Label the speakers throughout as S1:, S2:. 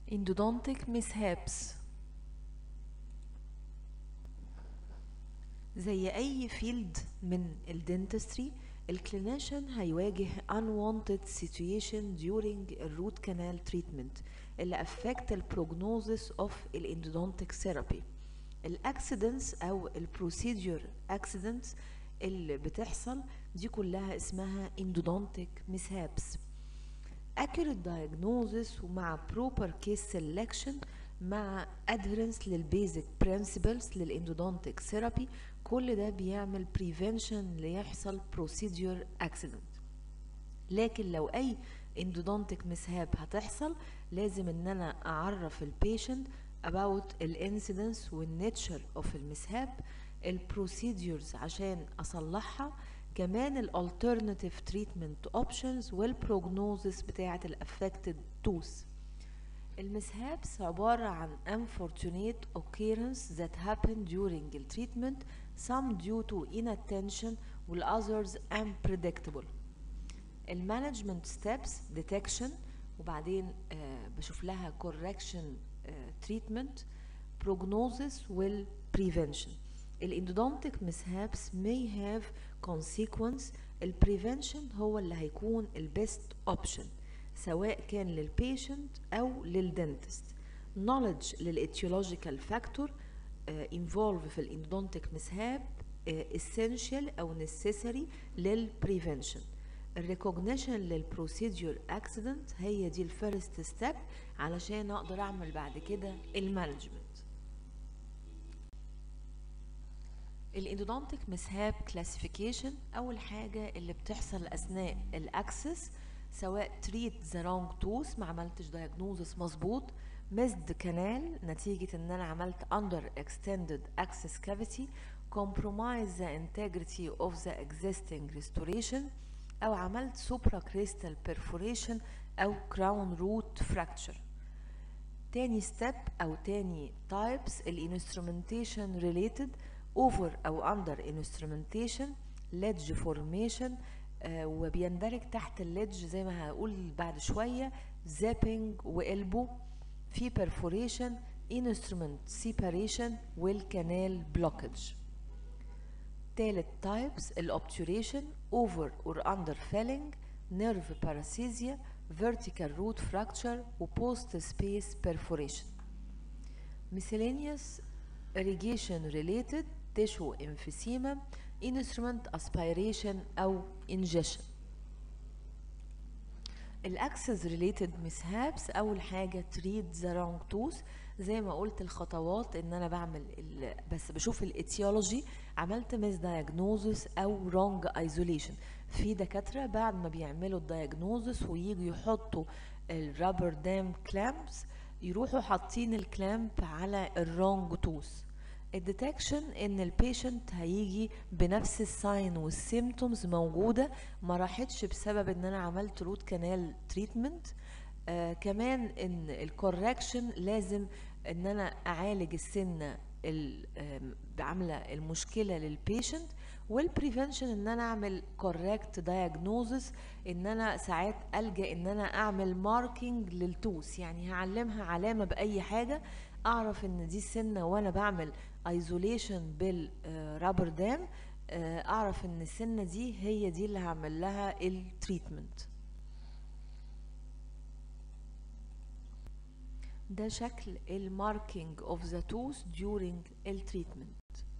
S1: endodontic mishaps زي اي فيلد من الدنتستري الكلينيشن هيواجه unwanted situation during الروت كانال treatment اللي affect البروجنوزس of الاندودونتيك ثيرابي الاكسيدنتس او البروسيدور اكسيدنتس اللي بتحصل دي كلها اسمها endodontic mishaps accurate diagnosis ومع proper case selection مع adherence للبيزك principles للاندودونتيك ثيرابي كل ده بيعمل prevention ليحصل procedure accident لكن لو اي endodontic مشاب هتحصل لازم ان انا اعرف البيشنت about الانسيدنس والنيتشر اوف المسهاب البروسيدورز عشان اصلحها كمان الالترناتيف تريتمنت اوبشنز والبروجنوزس بتاعه الافكتد توث المسهابس عبارة عن unfortunate occurrence that happen during the treatment some due to inattention while others unpredictable المانجمنت ستيبس detection وبعدين آه بشوف لها correction آه treatment prognosis وال prevention الاندودونتيك mishaps may have consequence البريفنشن هو اللي هيكون البيست اوبشن سواء كان للبيشنت او للدنتست knowledge للاتيولوجيكال فاكتور involve في الاندودونتيك مسهاب essential او necessary للبريفنشن الريكوجنيشن للبروسيدور اكسيدنت هي دي الفيرست ستيب علشان اقدر اعمل بعد كده المانجمنت الاندودونتيك مسهاب كلاسيفيكيشن اول حاجه اللي بتحصل اثناء الاكسس سواء تريت ذا رونج توث ما عملتش دايجنوزس مظبوط مزد كانال نتيجة ان انا عملت under extended access cavity compromise the integrity of the existing restoration او عملت supracrystal perforation او crown root fracture تاني ستيب او تاني تايبس الانسترومنتيشن related over او under instrumentation ledge formation آه وبيندرج تحت الليدج زي ما هقول بعد شوية زابينج وإلبو في perforation instrument separation والكنال blockage تالت تايبس الobturation over or under filling nerve paresthesia vertical root fracture و post space perforation miscellaneous irrigation related tissue emphysema instrument aspiration او ingestion الاكسس ريليتد مسهابس اول حاجه تريد ذا رونج توث زي ما قلت الخطوات ان انا بعمل بس بشوف الاتيولوجي عملت ميس دايجنوزس او رونج ايزوليشن في دكاتره بعد ما بيعملوا الدايجنوزس ويجوا يحطوا الرابر دام كلامبس يروحوا حاطين الكلامب على الرونج توث الديتكشن ان البيشنت هيجي بنفس الساين والسيمتومز موجوده ما راحتش بسبب ان انا عملت روت كانال تريتمنت آه كمان ان الكوركشن لازم ان انا اعالج السنه عامله المشكله للبيشنت والبريفنشن ان انا اعمل كوريكت دايجنوزس ان انا ساعات الجا ان انا اعمل ماركينج للتوس يعني هعلمها علامه باي حاجه اعرف ان دي السنه وانا بعمل ايزوليشن بالرابر دام اعرف ان السنه دي هي دي اللي هعمل لها التريتمنت ده شكل الماركينج اوف ذا توث during التريتمنت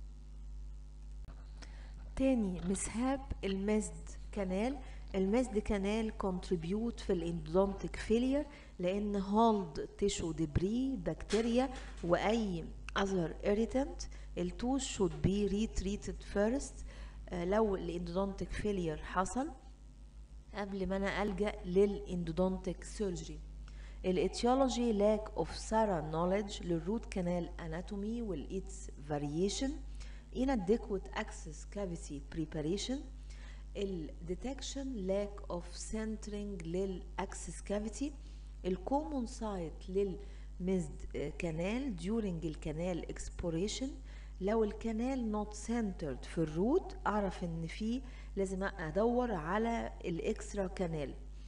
S1: تاني مسهاب المزد كانال المزد كانال contribute في الاندودونتيك فيلير لان هولد تيشو ديبري بكتيريا واي other irritant التوث should be retreated first آه لو الاندودونتيك فيلير حصل قبل ما انا الجا للاندودونتيك سيرجري الاتيولوجي lack of thorough knowledge للروت كانال anatomy والits variation inadequate access cavity preparation الديتكشن lack of centering للاكسس cavity الكومون سايت للمزد كانال during الكانال exploration لو الكانال not centered في الروت اعرف ان في لازم ادور على الاكسترا كانال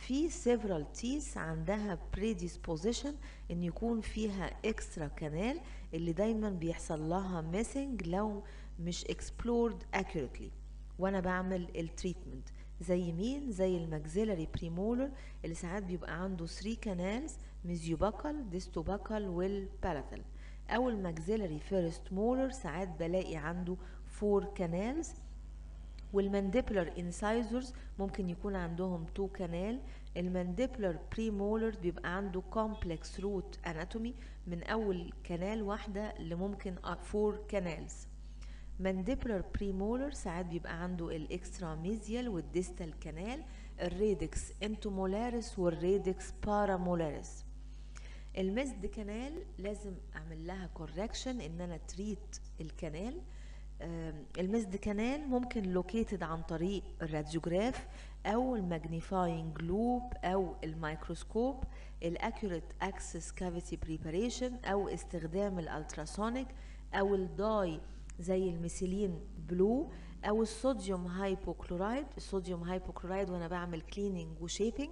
S1: في several teeth عندها predisposition ان يكون فيها extra canal اللي دايما بيحصل لها missing لو مش explored accurately وانا بعمل التريتمنت زي مين زي الماكسيلاري بريمولر اللي ساعات بيبقى عنده 3 كانالز ميزيوباكال ديستوباكال والبالاتال او الماكسيلاري فيرست مولر ساعات بلاقي عنده 4 كانالز والمانديبولار انسايزرز ممكن يكون عندهم 2 كانال المانديبولار بريمولر بيبقى عنده كومبلكس روت اناتومي من اول كانال واحده لممكن 4 كانالز مانديبولار بريمولر ساعات بيبقى عنده الاكسترا ميزيال والديستال كانال الريدكس انتومولاريس والريدكس بارامولاريس المسد كانال لازم اعمل لها كوركشن ان انا تريت الكانال المسد كانال ممكن لوكيتد عن طريق الراديوجراف او الماجنيفاينج لوب او الميكروسكوب الاكيوريت اكسس كافيتي بريباريشن او استخدام الالتراسونيك او الداي زي الميثيلين بلو او الصوديوم هايبوكلورايد الصوديوم هايبوكلورايد وانا بعمل كليننج وشيبنج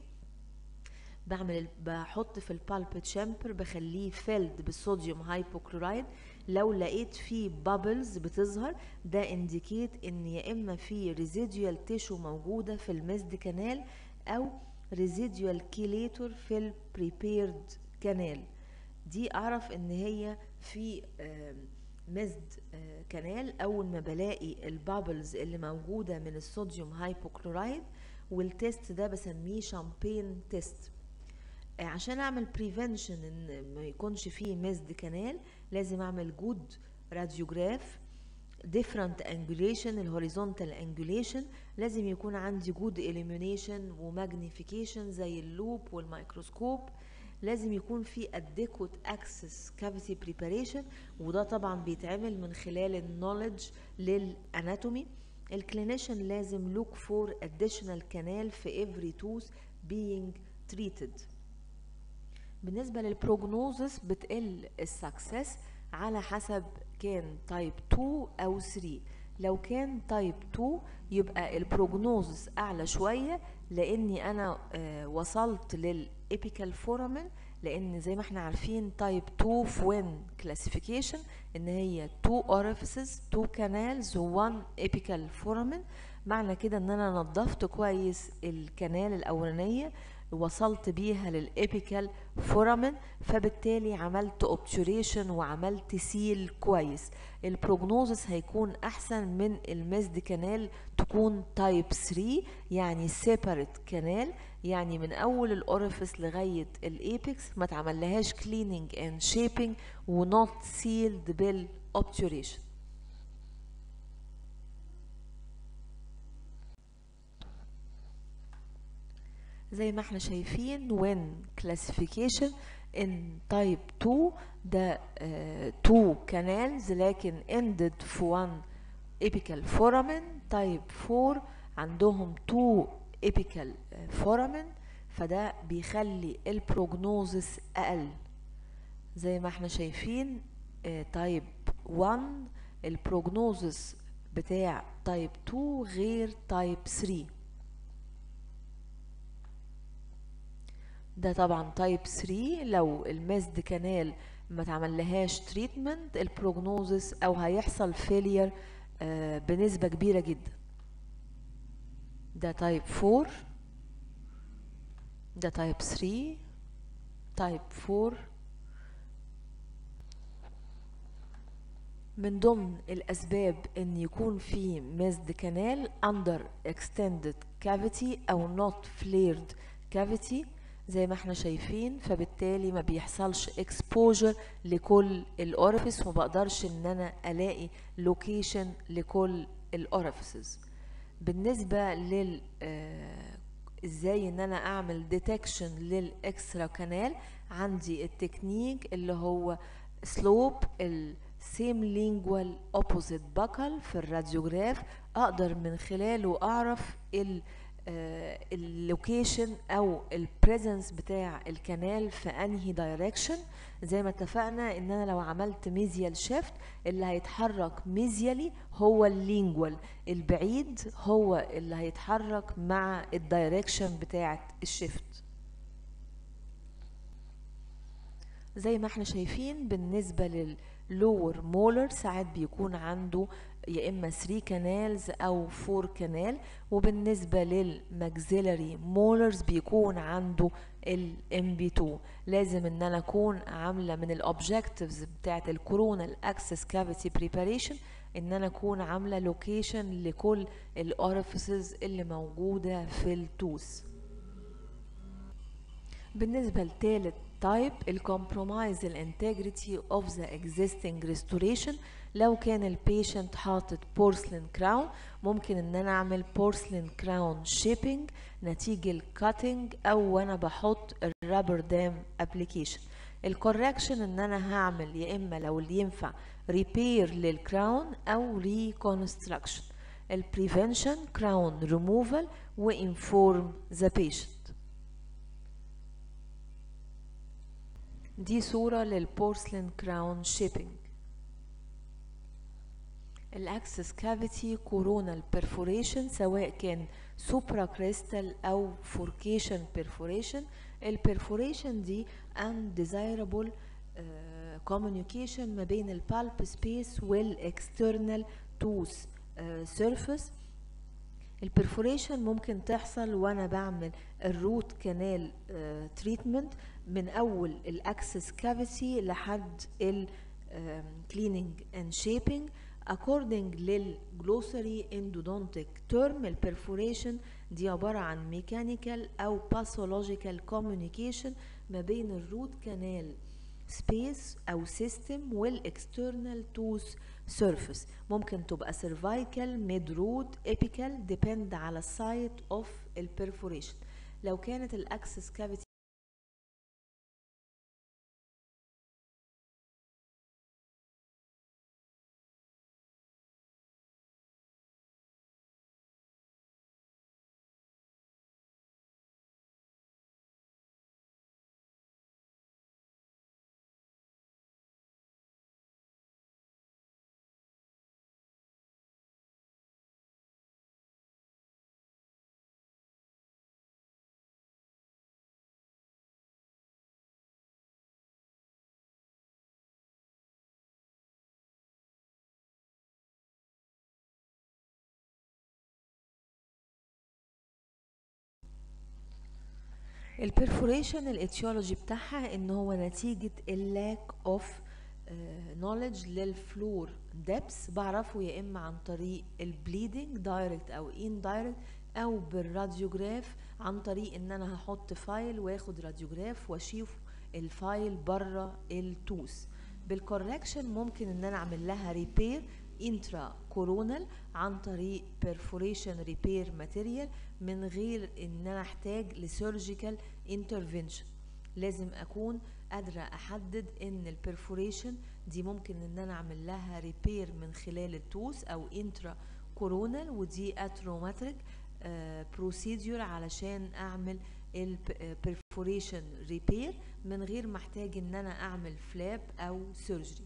S1: بعمل بحط في البالب تشامبر بخليه فيلد بالصوديوم هايبوكلورايد لو لقيت فيه بابلز بتظهر ده انديكيت ان يا اما في ريزيديوال تيشو موجوده في المسد كانال او ريزيديوال كيليتور في البريبيرد كانال دي اعرف ان هي في مزد كانال اول ما بلاقي البابلز اللي موجوده من الصوديوم هايبوكلورايد والتيست ده بسميه شامبين تيست عشان اعمل بريفنشن ان ما يكونش فيه مزد كانال لازم اعمل جود راديوجراف different angulation الهوريزونتال angulation لازم يكون عندي جود illumination وماجنيفيكيشن زي اللوب والميكروسكوب لازم يكون في adequate access cavity preparation وده طبعا بيتعمل من خلال النولج للاناتومي الكلينيشن لازم look for additional canal في every tooth being treated بالنسبة للبروجنوزس بتقل السكسس على حسب كان تايب 2 أو 3 لو كان تايب 2 يبقى البروجنوزس أعلى شوية لأني أنا آه وصلت للإبيكال فورامين لأن زي ما احنا عارفين تايب 2 في وين كلاسيفيكيشن إن هي 2 orifices 2 canals و 1 إبيكال فورامين معنى كده إن أنا نظفت كويس الكنال الأولانية وصلت بيها للإبيكال فورامين فبالتالي عملت اوبتوريشن وعملت سيل كويس البروجنوزس هيكون احسن من المزد كانال تكون تايب 3 يعني سيبريت كانال يعني من اول الاوريفيس لغايه الايبكس ما تعملهاش كليننج اند شيبنج ونوت سيلد بالاوبتوريشن زي ما احنا شايفين when classification in type 2 ده uh, 2 canals لكن ended في one apical foramen type 4 عندهم 2 apical foramen فده بيخلي البروجنوزس اقل زي ما احنا شايفين تايب uh, 1 البروجنوزس بتاع تايب 2 غير تايب 3 ده طبعا تايب 3 لو المزد كانال ما تعملهاش تريتمنت البروجنوزس او هيحصل فيلير آه بنسبه كبيره جدا ده تايب 4 ده تايب 3 تايب 4 من ضمن الأسباب إن يكون في مزد كانال under extended cavity أو not flared cavity زي ما احنا شايفين فبالتالي ما بيحصلش اكسبوجر لكل الاورفيس وما بقدرش ان انا الاقي لوكيشن لكل الاورفيسز بالنسبه لل آه ازاي ان انا اعمل ديتكشن للاكسترا كانال عندي التكنيك اللي هو سلوب السيم لينجوال اوبوزيت باكل في الراديوجراف اقدر من خلاله اعرف ال اللوكيشن او البريزنس بتاع الكنال في انهي دايركشن زي ما اتفقنا ان انا لو عملت ميزيال شيفت اللي هيتحرك ميزيالي هو اللينجوال البعيد هو اللي هيتحرك مع الدايركشن بتاعه الشيفت زي ما احنا شايفين بالنسبة لللور مولر ساعات بيكون عنده يا اما 3 كانالز او 4 كانال وبالنسبة للماكسيلري مولرز بيكون عنده الام بي 2 لازم ان انا اكون عاملة من الاوبجكتيفز بتاعت الكورونال اكسس كافيتي بريباريشن ان انا اكون عاملة لوكيشن لكل الاوريفيسز اللي موجودة في التوث بالنسبة لتالت تايب الكومبرومايز الانتجريتي اوف ذا existing restoration لو كان البيشنت حاطط بورسلين كراون ممكن ان انا اعمل بورسلين كراون شيبنج نتيجة الكاتنج او وانا بحط الرابر دام ابليكيشن الكوركشن ان انا هعمل يا اما لو اللي ينفع ريبير للكراون او ريكونستراكشن البريفنشن كراون ريموفال وانفورم ذا بيشنت دي صورة للبورسلين كراون شيبنج الاكسس كافيتي كورونال بيرفوريشن سواء كان سوبرا كريستال او فوركيشن بيرفوريشن البيرفوريشن دي undesirable كوميونيكيشن ما بين البالب سبيس والاكسترنال توث سيرفيس البرفوريشن ممكن تحصل وانا بعمل الروت كانال تريتمنت من اول الاكسس كافيتي لحد الكليننج اند شيبنج according للجلوسري endodontic term البرفوريشن دي عبارة عن ميكانيكال أو باثولوجيكال communication ما بين الروت كانال سبيس أو سيستم والاكسترنال توث سيرفيس ممكن تبقى سيرفايكال ميد روت ايبيكال ديبند على السايت اوف البرفوريشن لو كانت الاكسس كافيتي البرفوريشن الاتيولوجي بتاعها ان هو نتيجة اللاك اوف نوليدج للفلور ديبس بعرفه يا اما عن طريق البليدنج دايركت او ان دايركت او بالراديوجراف عن طريق ان انا هحط فايل واخد راديوجراف واشوف الفايل بره التوث بالكوركشن ممكن ان انا اعمل لها ريبير انترا كورونال عن طريق perforation repair material من غير ان انا احتاج لسيرجيكال انترفنشن لازم اكون قادرة احدد ان البرفوريشن دي ممكن ان انا اعمل لها ريبير من خلال التوث او انترا كورونال ودي اتروماتريك بروسيديور علشان اعمل البرفوريشن ريبير من غير ما احتاج ان انا اعمل فلاب او سيرجري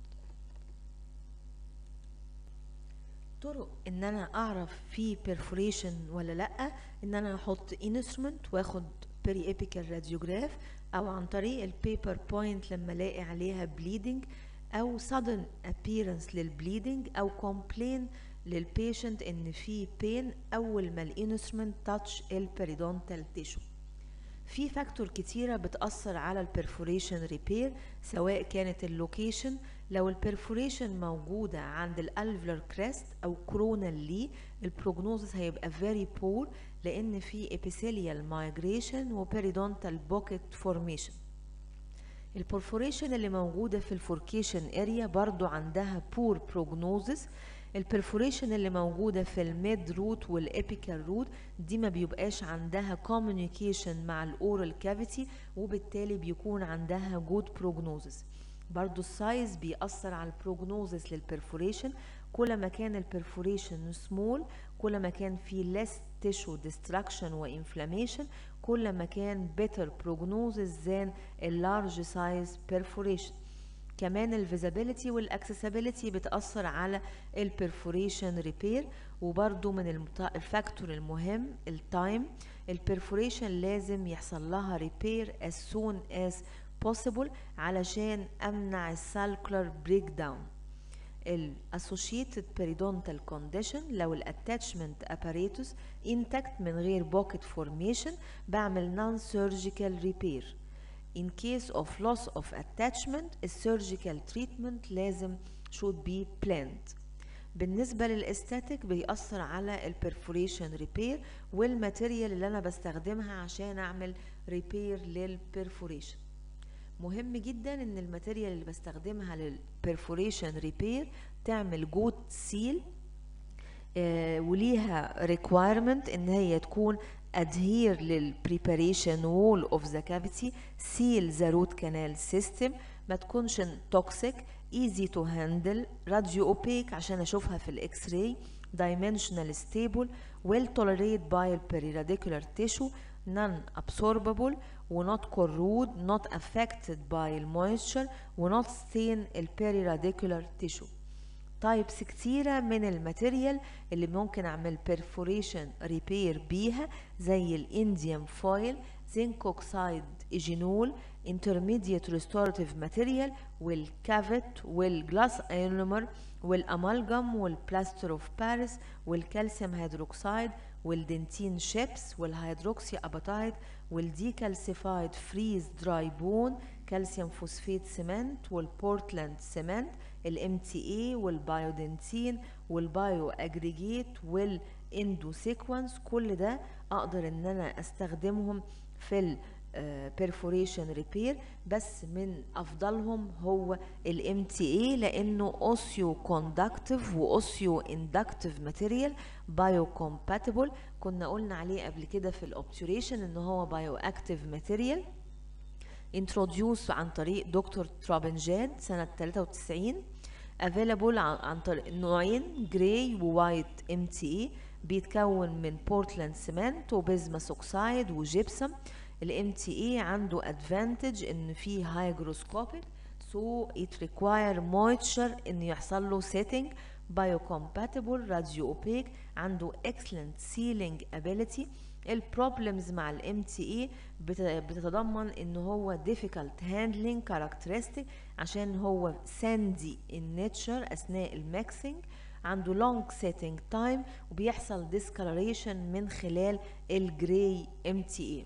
S1: طرق ان انا اعرف في perforation ولا لا ان انا احط instrument واخد بيري ابيكال راديوجراف او عن طريق البيبر بوينت لما الاقي عليها bleeding او sudden appearance للبليدنج او complain للبيشنت ان في pain اول ما الانسترومنت تاتش البريدونتال تيشو في فاكتور كتيرة بتأثر على البرفوريشن ريبير سواء كانت اللوكيشن لو البرفوريشن موجودة عند الالفلر كريست أو كرونال لي البروجنوزس هيبقى very poor لأن في epithelial migration وبيريدونتال بوكيت فورميشن البرفوريشن اللي موجودة في الفوركيشن اريا برضو عندها poor prognosis البرفوريشن اللي موجودة في الميد روت والابيكال روت دي ما بيبقاش عندها كوميونيكيشن مع الاورال كافيتي وبالتالي بيكون عندها جود بروجنوزس برضو السايز بيأثر على البروجنوزس للبرفوريشن كل ما كان البرفوريشن سمول كل ما كان في less tissue destruction و inflammation كل ما كان better prognosis than a large size perforation كمان الفيزابيليتي والاكسسبيليتي بتأثر على البرفوريشن ريبير وبرضو من المت... الفاكتور المهم التايم البرفوريشن لازم يحصل لها ريبير as soon as possible علشان امنع السالكولار بريك داون الاسوشيتد بيريدونتال كونديشن لو الاتاتشمنت اباريتوس انتكت من غير بوكيت فورميشن بعمل نون سيرجيكال ريبير in case of loss of attachment السيرجيكال تريتمنت لازم should be planned بالنسبة للاستاتيك بيأثر على البرفوريشن ريبير والماتيريال اللي أنا بستخدمها عشان أعمل ريبير للبرفوريشن مهم جدا ان الماتيريال اللي بستخدمها للبرفوريشن ريبير تعمل جود سيل آه وليها requirement ان هي تكون adhere لل preparation wall of the cavity seal the root canal system ما تكونش toxic easy to handle radio opaque عشان اشوفها في الاكس راي dimensional stable well tolerated by the periradicular tissue non absorbable و not corrode not affected by moisture و not stain ال periradicular tissue تايبس كتيرة من الماتيريال اللي ممكن اعمل perforation repair بيها زي الانديوم فويل زنك اوكسايد ايجينول intermediate restorative material والكافيت والجلاس ايونومر والامالجم والبلاستر اوف باريس والكالسيوم هيدروكسيد والدنتين شيبس والهيدروكسي اباتايد والديكالسيفايد فريز دراي بون كالسيوم فوسفيت سيمنت والبورتلاند سيمنت الام تي اي والبايودنتين والبايو اجريجيت والاندو سيكونس كل ده اقدر ان انا استخدمهم في ال perforation repair بس من افضلهم هو الام تي اي لانه اوسيو كوندكتيف واوسيو اندكتيف ماتيريال بايو كومباتبل كنا قلنا عليه قبل كده في الاوبتوريشن ان هو بايو اكتيف ماتيريال introduce عن طريق دكتور ترابنجاد سنة 93 available عن طريق نوعين جراي ووايت ام تي اي بيتكون من بورتلاند سيمنت وبيزمس اوكسايد وجيبسم الام تي اي عنده ادفانتج ان فيه هايجروسكوبيك so it require moisture ان يحصل له setting biocompatible radio opaque عنده excellent sealing ability البروبلمز مع الام تي اي بتتضمن ان هو difficult handling characteristic عشان هو sandy in nature اثناء الميكسينج عنده long setting time وبيحصل discoloration من خلال الجراي ام تي اي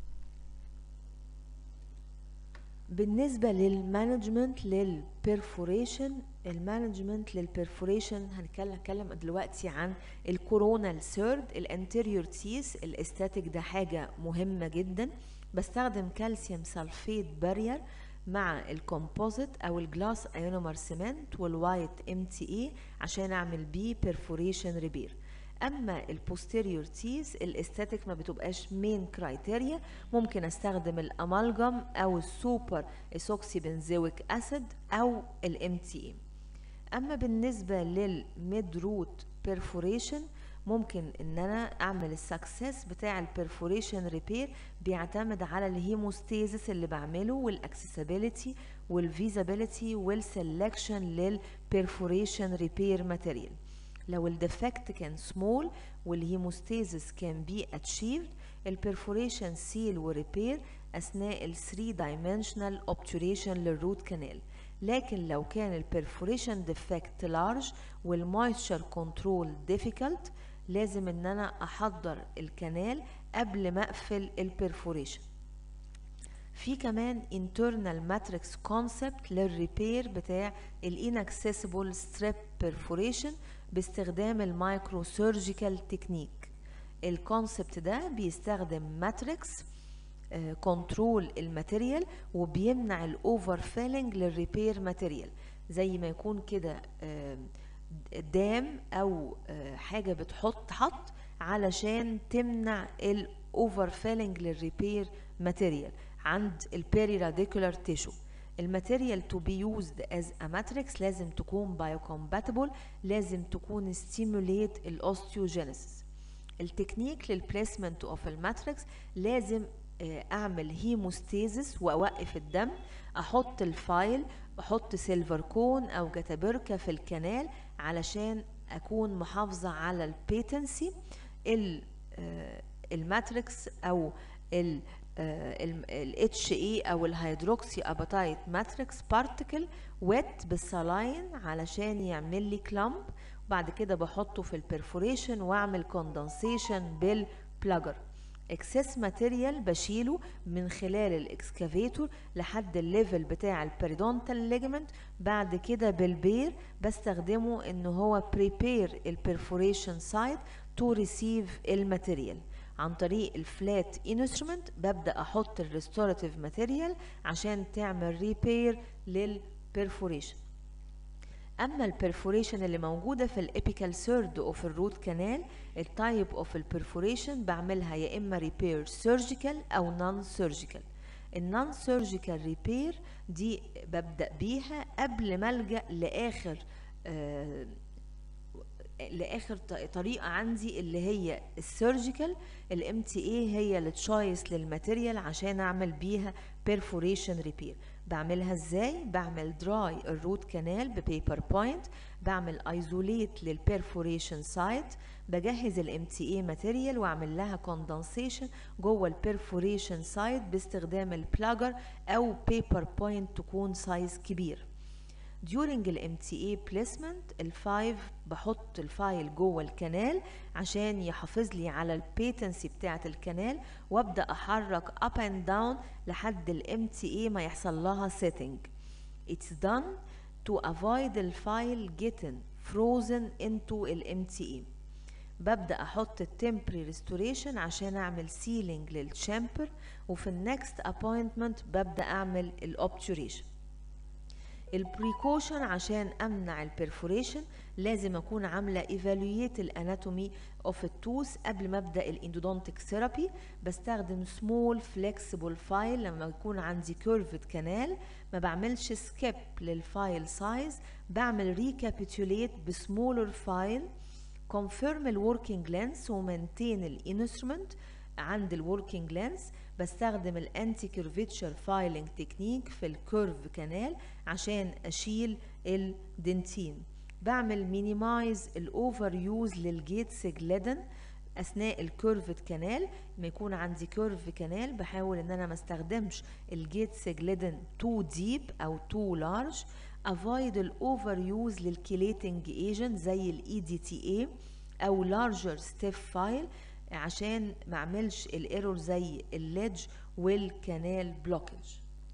S1: بالنسبة للمانجمنت للبرفوريشن المانجمنت للبرفوريشن هنتكلم دلوقتي عن الكورونال سيرد الانتيريور تيس الاستاتيك ده حاجة مهمة جدا بستخدم كالسيوم سلفيت بارير مع الكومبوزيت او الجلاس ايونومر سيمنت والوايت ام تي اي عشان اعمل بيه برفوريشن ريبير اما البوستيريور تيز الاستاتيك ما بتبقاش مين كرايتيريا ممكن استخدم الامالجم او السوبر اسوكسي بنزويك اسيد او الام تي اي اما بالنسبه للميد روت بيرفوريشن ممكن ان انا اعمل السكسس بتاع البرفوريشن ريبير بيعتمد على الهيموستيزس اللي بعمله والاكسسبيليتي والفيزابيليتي والسلكشن للبرفوريشن ريبير ماتيريال لو الديفكت كان سمول والهيموستيزس كان بي اتشيفد البرفوريشن سيل وريبير اثناء ال 3 دايمنشنال اوبتوريشن للروت كانال لكن لو كان البرفوريشن ديفكت لارج والمويستشر كنترول ديفيكالت لازم ان انا احضر الكنال قبل ما اقفل البرفوريشن في كمان internal matrix concept للريبير بتاع الانكسسبل ستريب perforation باستخدام المايكرو سيرجيكال تكنيك الكونسبت ده بيستخدم ماتريكس كنترول الماتيريال وبيمنع الاوفر فيلنج للريبير ماتيريال زي ما يكون كده دام او حاجه بتحط حط علشان تمنع الاوفر فيلنج للريبير ماتيريال عند البيري راديكولار تيشو الماتيريال تو بي يوزد از ا ماتريكس لازم تكون بايوكومباتبل لازم تكون ستيموليت الاوستيوجينيسيس التكنيك للبليسمنت اوف الماتريكس لازم آه، اعمل هيموستيزس واوقف الدم احط الفايل احط سيلفر كون او جتابركة في الكنال علشان اكون محافظة على البيتنسي الماتريكس او ال الاتش اي او الهيدروكسي اباتايت ماتريكس بارتيكل ويت بالسلاين علشان يعمل لي كلامب وبعد كده بحطه في البرفوريشن واعمل كوندنسيشن بالبلاجر اكسس ماتيريال بشيله من خلال الاكسكافيتور لحد الليفل بتاع البريدونتال ليجمنت بعد كده بالبير بستخدمه ان هو بريبير البرفوريشن سايت تو ريسيف الماتيريال عن طريق الفلات انسترومنت ببدا احط الريستوراتيف ماتيريال عشان تعمل ريبير للبرفوريشن اما البرفوريشن اللي موجوده في الابيكال سيرد اوف الروت كانال التايب اوف البرفوريشن بعملها يا اما ريبير سيرجيكال او نون سيرجيكال النون سيرجيكال ريبير دي ببدا بيها قبل ما الجا لاخر آه لاخر طريقه عندي اللي هي السيرجيكال الام تي اي هي التشايس للماتيريال عشان اعمل بيها بيرفوريشن ريبير بعملها ازاي بعمل دراي الروت كانال ببيبر بوينت بعمل ايزوليت للبيرفوريشن سايت بجهز الام تي اي ماتيريال واعمل لها كوندنسيشن جوه البيرفوريشن سايت باستخدام البلاجر او بيبر بوينت تكون سايز كبير during ال MTA placement الفايف بحط الفايل جوه الكنال عشان يحافظ لي على البيتنسي بتاعة الكنال وابدا احرك up and down لحد ال MTA ما يحصل لها setting it's done to avoid الفايل getting frozen into ال MTA ببدا احط التمبري ريستوريشن عشان اعمل سيلينج للشامبر وفي النكست ابوينتمنت ببدا اعمل الاوبتوريشن البريكوشن عشان امنع البرفوريشن لازم اكون عامله ايفالويت الاناتومي اوف التوث قبل ما ابدا الاندودونتيك ثيرابي بستخدم سمول فليكسيبل فايل لما يكون عندي كيرفد كانال ما بعملش سكيب للفايل سايز بعمل ريكابيتوليت بسمولر فايل كونفيرم الوركينج لينس ومنتين الانسترومنت عند الوركينج لينس بستخدم الانتي كيرفيتشر فايلنج تكنيك في الكيرف كانال عشان اشيل الدنتين بعمل مينيمايز الاوفر يوز للجيتس جليدن اثناء الكيرفد كانال لما يكون عندي كيرف كانال بحاول ان انا ما استخدمش الجيتس جليدن تو ديب او تو لارج افايد الاوفر يوز للكيليتنج ايجنت زي الاي دي تي اي او لارجر ستيف فايل عشان ما اعملش الايرور زي الليدج والكانال بلوكج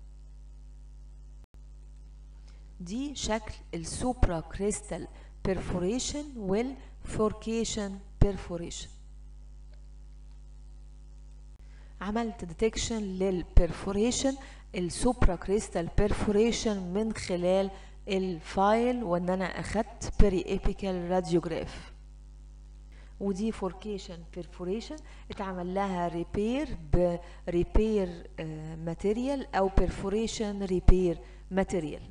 S1: دي شكل السوبرا كريستال بيرفوريشن والفوركيشن بيرفوريشن عملت ديتكشن للبرفوريشن السوبرا كريستال بيرفوريشن من خلال الفايل وان انا اخدت بري ايبيكال راديوجراف ودي فوركيشن بيرفوريشن اتعمل لها ريبير بريبير ماتيريال او بيرفوريشن ريبير ماتيريال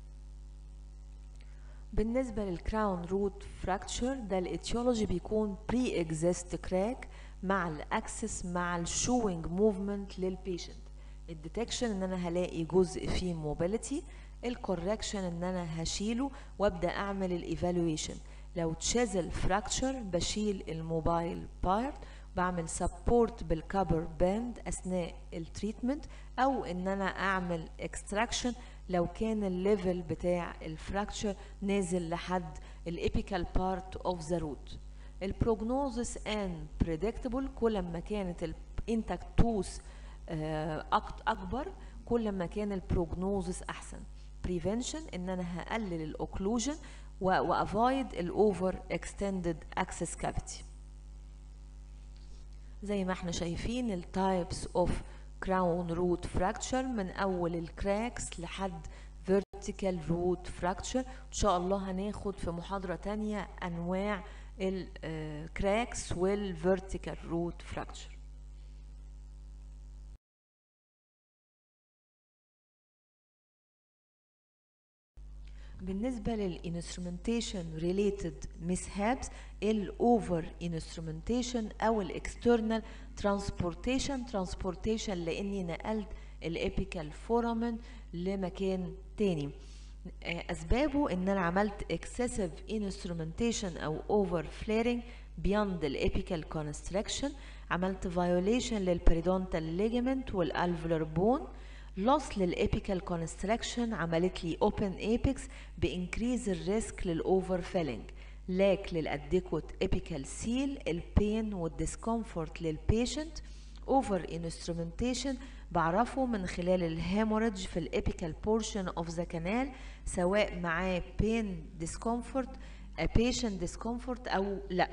S1: بالنسبة للكراون روت فراكتشر ده الاتيولوجي بيكون بري اكزيست كراك مع الاكسس مع الشوينج موفمنت للبيشنت الديتكشن ان انا هلاقي جزء فيه موبيليتي الكوركشن ان انا هشيله وابدا اعمل الايفالويشن لو تشيزل فراكتشر بشيل الموبايل بارت بعمل سبورت بالكبر باند اثناء التريتمنت او ان انا اعمل اكستراكشن لو كان الليفل بتاع الفراكتشر نازل لحد الابيكال بارت اوف ذا روت البروجنوزس ان بريدكتبل كل ما كانت الانتاكت توث اكبر كل ما كان البروجنوزس احسن بريفنشن ان انا هقلل الاوكلوجن وافايد الاوفر اكستندد اكسس كافيتي زي ما احنا شايفين التايبس اوف كراون روت فراكتشر من اول الكراكس لحد vertical root fracture ان شاء الله هناخد في محاضرة تانية انواع الكراكس والvertical root fracture بالنسبة للانسترومنتيشن ريليتد mishaps الاوفر انسترومنتيشن او الاكسترنال ترانسبورتيشن ترانسبورتيشن لاني نقلت الابيكال فورامن لمكان تاني آه، اسبابه ان انا عملت excessive instrumentation او over flaring beyond الابيكال constriction عملت violation للبريدونتال ligament والالفولار بون loss للابيكال constriction عملت لي open apex بانكريز الريسك للاوفر فيلينج لاك للاديكوت ابيكال سيل البين والديسكomfort للبيشنت اوفر انسترومنتيشن بعرفه من خلال الهيموريدج في الابيكال بورشن اوف ذا كانال سواء معاه بين ديسكomfort patient ديسكomfort او لا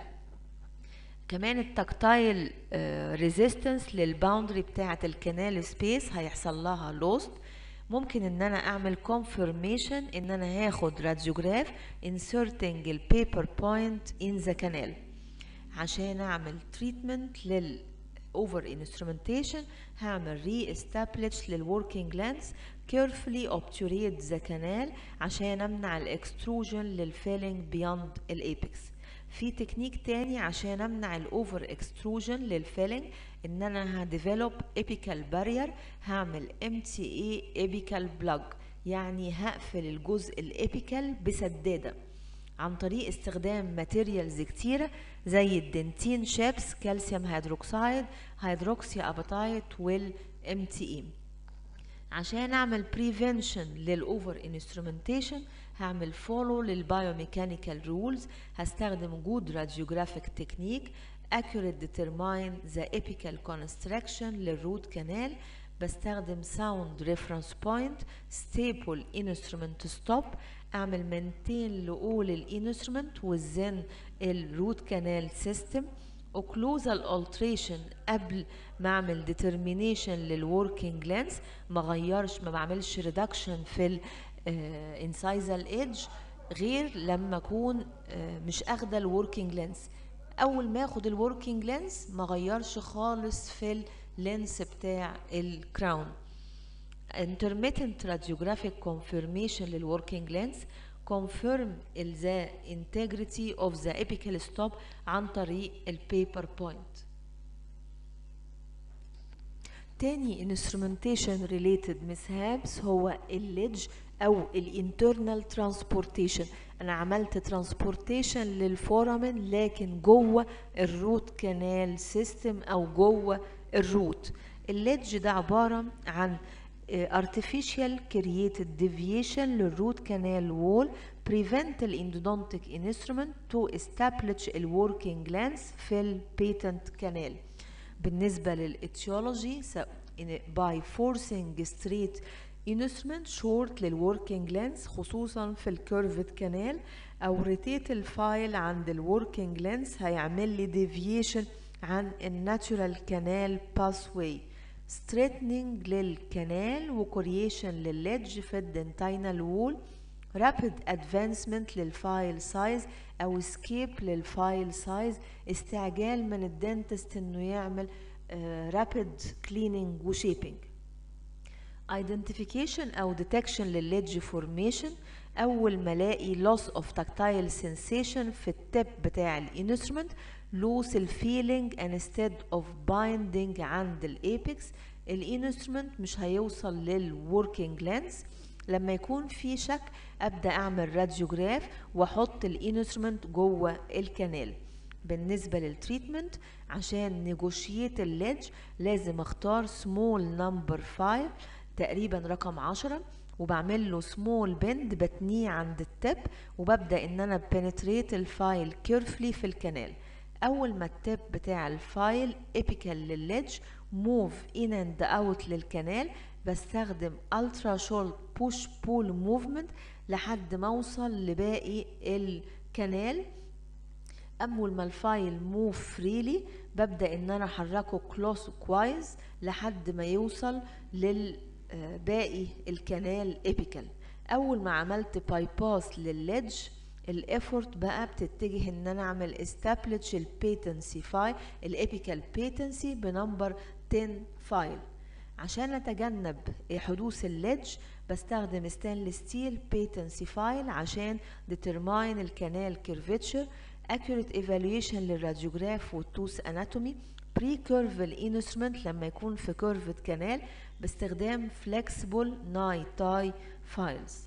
S1: كمان التكتايل ريزيستنس للباوندري بتاعه الكنال سبيس هيحصل لها لوست ممكن ان انا اعمل confirmation ان انا هاخد راديوجراف inserting البيبر بوينت in the canal عشان اعمل treatment لل over instrumentation هعمل re-establish للworking lens carefully obturate the canal عشان امنع الاكستروجن للفيلينج beyond الابيكس في تكنيك تاني عشان امنع الاوفر اكستروجن للفيلينج ان انا هديفلوب ايبيكال بارير هعمل ام تي اي ايبيكال بلاج يعني هقفل الجزء الابيكال بسداده عن طريق استخدام ماتيريالز كتيره زي الدنتين شيبس كالسيوم هيدروكسيد هيدروكسي اباتايت والام تي اي عشان اعمل بريفنشن للاوفر انسترومنتيشن هعمل فولو للبايوميكانيكال رولز هستخدم جود راديوجرافيك تكنيك accurate determine the apical constriction للروت كانال بستخدم sound reference point stable instrument stop اعمل maintain لقول الانسترومنت within الروت كانال سيستم occlusal alteration قبل ما اعمل determination للworking lens ما غيرش ما بعملش reduction في ال انسايزال ايدج غير لما اكون مش اخده الوركينج لينس اول ما اخد الوركينج لينس ما غيرش خالص في اللينس بتاع الكراون intermittent radiographic confirmation للworking lens confirm the integrity of the apical stop عن طريق البيبر بوينت تاني instrumentation related mishaps هو الليدج او الانترنال ترانسبورتيشن انا عملت ترانسبورتيشن للفورامين لكن جوه الروت كانال سيستم او جوه الروت الليدج ده عباره عن artificial created deviation للروت كانال وول prevent الاندودونتيك instrument to establish الوركينج lens في البيتنت كانال بالنسبة للاتيولوجي by forcing straight instrument short للworking lens خصوصا في الكيرفت كانال او روتيت الفايل عند الوركينج لينس هيعمل لي deviation عن الناتشورال كانال باثواي straightening للكنال وكوريشن للليدج في الدنتينال وول rapid advancement للفايل سايز او escape للفايل سايز استعجال من الدنتست انه يعمل uh, rapid cleaning وشيبينج identification او detection للليدج formation اول ما الاقي loss of tactile sensation في التب بتاع الانسترومنت lose الفيلينج instead of binding عند الابيكس الانسترومنت مش هيوصل للوركينج لينس لما يكون في شك ابدا اعمل راديوجراف واحط الانسترومنت جوه الكنال بالنسبة للتريتمنت عشان نيجوشيت الليدج لازم اختار سمول نمبر 5 تقريبا رقم 10 وبعمل له سمول بند بتنيه عند التب وببدا ان انا بنتريت الفايل كيرفلي في الكنال اول ما التب بتاع الفايل ابيكال للليدج موف ان اند اوت للكنال بستخدم الترا شورت بوش بول موفمنت لحد ما اوصل لباقي الكنال اول ما الفايل موف فريلي ببدا ان انا احركه كلوس كويس لحد ما يوصل للباقي الكنال ابيكال اول ما عملت باي باس للليدج الافورت بقى بتتجه ان انا اعمل استابلش البيتنسي فايل الابيكال بيتنسي بنمبر 10 فايل عشان اتجنب حدوث الليدج بستخدم ستانلس ستيل بيتنسي فايل عشان determine الكنال كيرفتشر accurate evaluation للراديوجراف والتوث اناتومي بري كيرف الانسترومنت لما يكون في كيرفت كانال باستخدام فلكسبل ناي تاي فايلز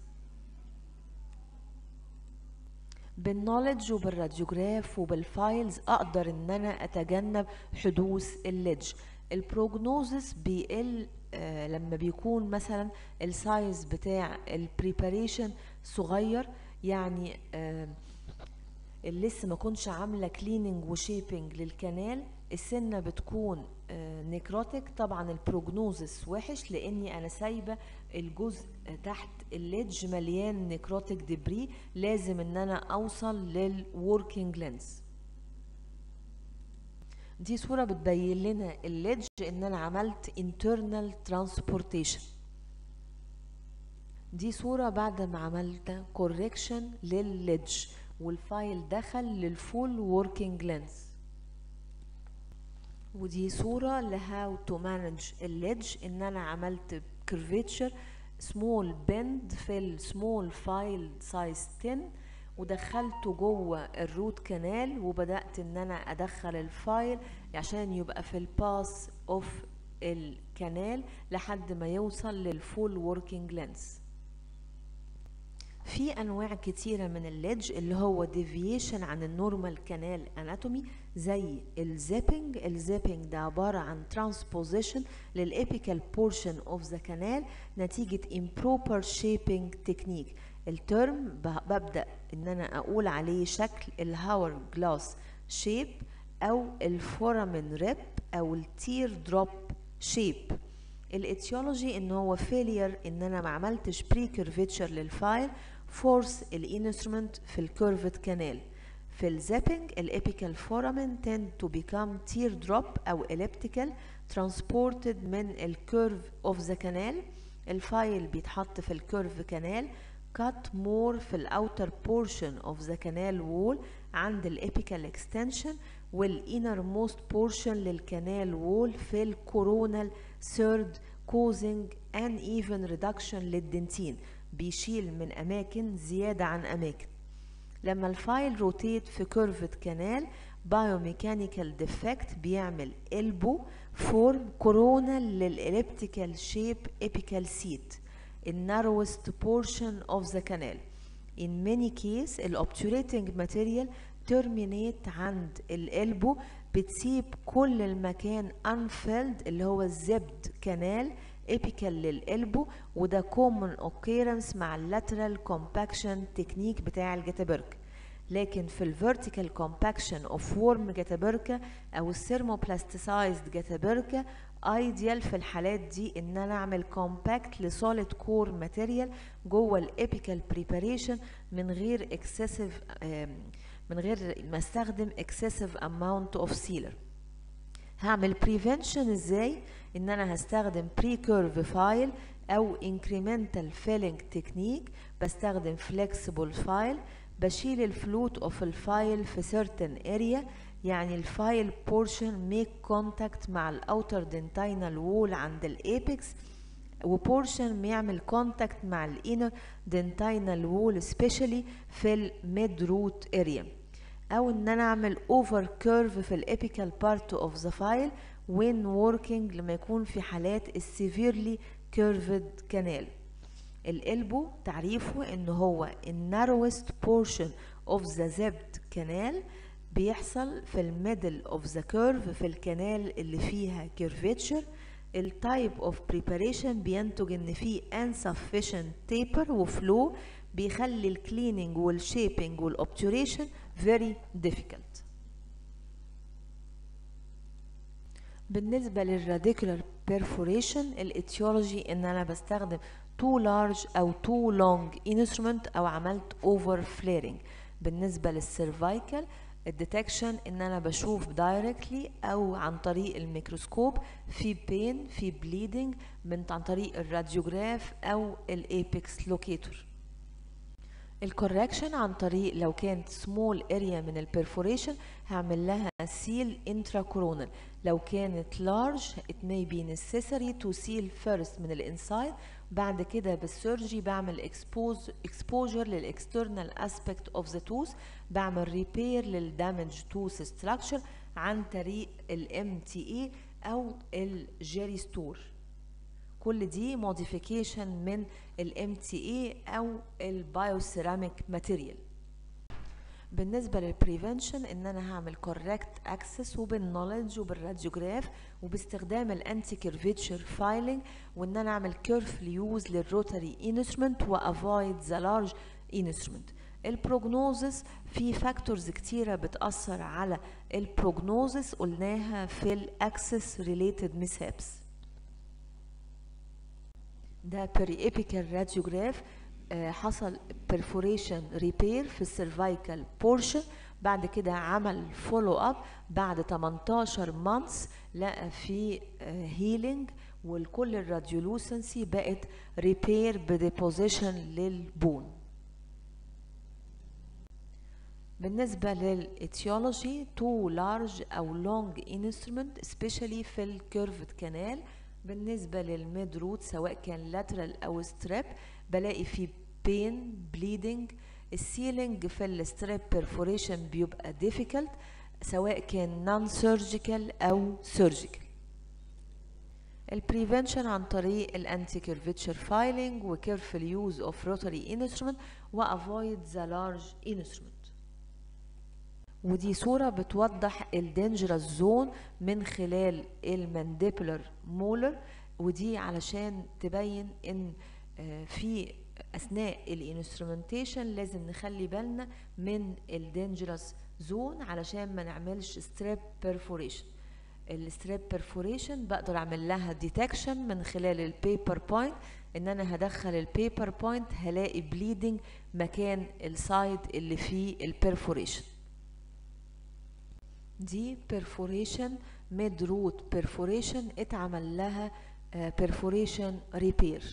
S1: بالنولج وبالراديوجراف وبالفايلز اقدر ان انا اتجنب حدوث الليدج البروجنوزس بيقل آه لما بيكون مثلا السايز بتاع البريباريشن صغير يعني آه اللي لسه ما كنتش عامله كليننج وشيبنج للكنال السنه بتكون آه نيكروتيك طبعا البروجنوزس وحش لاني انا سايبه الجزء تحت الليدج مليان نيكروتيك ديبري لازم ان انا اوصل للوركينج لينس دي صورة بتبين لنا الليدج ان انا عملت internal transportation دي صورة بعد ما عملت correction للليدج والفايل دخل للفول working length ودي صورة لهاو تو مانج الليدج ان انا عملت curvature small bend في السمول فايل سايز 10 ودخلته جوه الروت كانال وبدأت ان انا ادخل الفايل عشان يبقى في الباس اوف الكانال لحد ما يوصل للفول working length في انواع كتيره من الليدج اللي هو ديفيشن عن النورمال كانال اناتومي زي الزيبنج الزيبنج ده عباره عن ترانسبوزيشن للابيكال بورشن اوف ذا كانال نتيجه improper shaping تكنيك الترم ببدا ان انا اقول عليه شكل الهاور جلاس شيب او الفورامين ريب او التير دروب شيب الاتيولوجي ان هو فيلير ان انا ما عملتش بري كيرفيتشر للفايل فورس الانسترومنت في الكيرفت كانال في الزابينج الابيكال فورامين tend to become tear drop او elliptical transported من الكيرف اوف ذا كانال الفايل بيتحط في الكيرف كانال cut more في الاوتر portion of the canal wall عند الابيكال extension والinner most portion للكنال وول في الكورونال third causing an even reduction للدنتين بيشيل من أماكن زيادة عن أماكن لما الفايل روتيت في كيرفت كانال بايوميكانيكال ديفكت بيعمل elbow فورم كورونال للإليبتيكال شيب ابيكال سيت الناروست portion of the canal in many case الobturating material terminate عند القلبو بتسيب كل المكان unfilled اللي هو الزبد كانال apical للقلبو وده common occurrence مع اللاترال compaction تكنيك بتاع الجتابرك لكن في الفيرتيكال compaction of warm جتابركا او الثيرموبلاستيسايزد جتابركا ايديال في الحالات دي ان انا اعمل كومباكت لسوليد كور ماتيريال جوه الابيكال بريباريشن من غير اكسسيف من غير ما استخدم excessive amount of sealer هعمل prevention ازاي ان انا هستخدم pre curve file او incremental filling technique بستخدم flexible file بشيل الفلوت اوف الفايل في certain area يعني الفايل portion make contact مع الاوتر dentinal wall عند الابيكس وبورشن بيعمل كونتاكت مع الانر dentinal wall especially في الميد روت اريا او ان انا اعمل اوفر كيرف في الابيكال بارت اوف ذا فايل when working لما يكون في حالات السيفيرلي كيرفد كانال القلبو تعريفه ان هو الناروست portion of the زبد كانال بيحصل في الميدل اوف ذا كيرف في الكنال اللي فيها كيرفيتشر التايب اوف بريباريشن بينتج ان في insufficient taper وفلو بيخلي الكليننج والشيبنج والاوبتوريشن very difficult بالنسبة للراديكولار perforation الاتيولوجي ان انا بستخدم too large او too long instrument او عملت over flaring بالنسبة للسيرفايكال الديتكشن ان انا بشوف دايركتلي او عن طريق الميكروسكوب في بين في بليدنج من عن طريق الراديوجراف او الايبكس لوكيتور الكوركشن عن طريق لو كانت سمول اريا من البرفوريشن هعمل لها سيل انترا كورونال لو كانت large it may be necessary to seal first من الانسايد بعد كده بالسيرجي بعمل expose exposure للاكسترنال aspect of the tooth بعمل repair للدامج tooth structure عن طريق ال MTA أو الجيري ستور كل دي modification من ال MTA أو البايوسيراميك ماتيريال بالنسبة للبريفنشن ان انا هعمل correct access وبالنولج وبالراديوجراف وباستخدام الانتي كيرفيتشر فايلنج وان انا اعمل كيرفل يوز للروتري انسترومنت وافويد ذا لارج انسترومنت البروجنوزس في فاكتورز كتيرة بتأثر على البروجنوزس قلناها في الاكسس ريليتد ميسابس ده بريابيكال راديوجراف حصل perforation repair في السيرفايكال بورشن بعد كده عمل فولو اب بعد 18 مانثs لقى في هيلينج والكل الراديولوسنسي بقت ريبير بديبوزيشن للبون بالنسبة للإتيولوجي تو لارج أو لونج انسترومنت especially في الكيرفد كانال بالنسبة للميد روت سواء كان lateral أو ستريب بلاقي فيه بين بليدنج السيلينج في الستريب perforation بيبقى difficult سواء كان نون سيرجيكال أو سيرجيكال البريفنشن عن طريق الانتي كيرفيتشر فايلنج وكيرفل يوز اوف روتري انسترومنت وافويد ذا لارج انسترومنت ودي صورة بتوضح الدينجرس زون من خلال المانديبولر مولر ودي علشان تبين ان في اثناء الانسترومنتيشن لازم نخلي بالنا من الدينجرس زون علشان ما نعملش ستريب بيرفوريشن الستريب بيرفوريشن بقدر اعمل لها ديتكشن من خلال البيبر بوينت ان انا هدخل البيبر بوينت هلاقي بليدنج مكان السايد اللي فيه البيرفوريشن دي perforation mid root perforation اتعمل لها perforation repair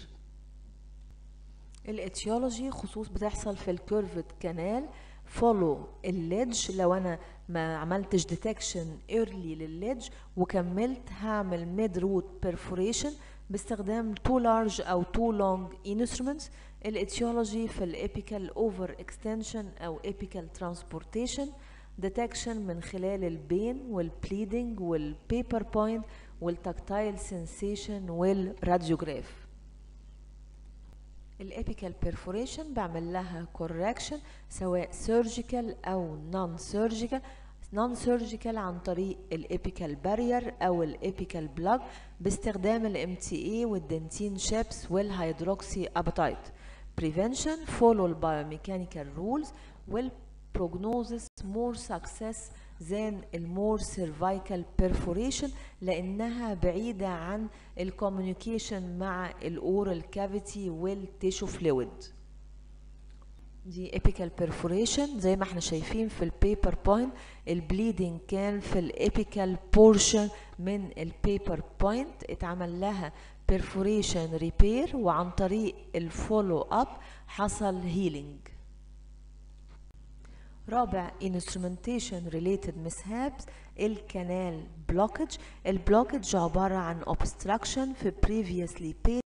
S1: الاتيولوجي خصوص بتحصل في الكيرفد كانال فولو الليدج لو انا ما عملتش ديتكشن ايرلي للليدج وكملت هعمل ميد روت perforation باستخدام تو لارج او تو لونج انسترومنتس الاتيولوجي في الابيكال اوفر اكستنشن او ابيكال ترانسبورتيشن ديتكشن من خلال البين والبليدنج والبيبر بوينت والتكتايل سensation والراديوجراف الابيكال perforation بعمل لها correction سواء surgical او non surgical non surgical عن طريق الابيكال بارير او الابيكال بلاج باستخدام الام تي اي والدنتين شيبس والهيدروكسي اباتايت prevention follow البايوميكانيكال rules وال prognosis more success than المور cervical perforation لأنها بعيدة عن الكوميونيكيشن مع الأورال كافيتي والتيشو فلويد دي epical perforation زي ما احنا شايفين في البيبر بوينت البليدنج كان في الابيكال بورشن من البيبر بوينت اتعمل لها perforation repair وعن طريق الفولو اب حصل هيلينج رابع instrumentation related mishaps الكنال blockage البلوكج عبارة عن obstruction في previously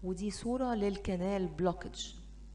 S1: ودي صورة للكنال بلوكج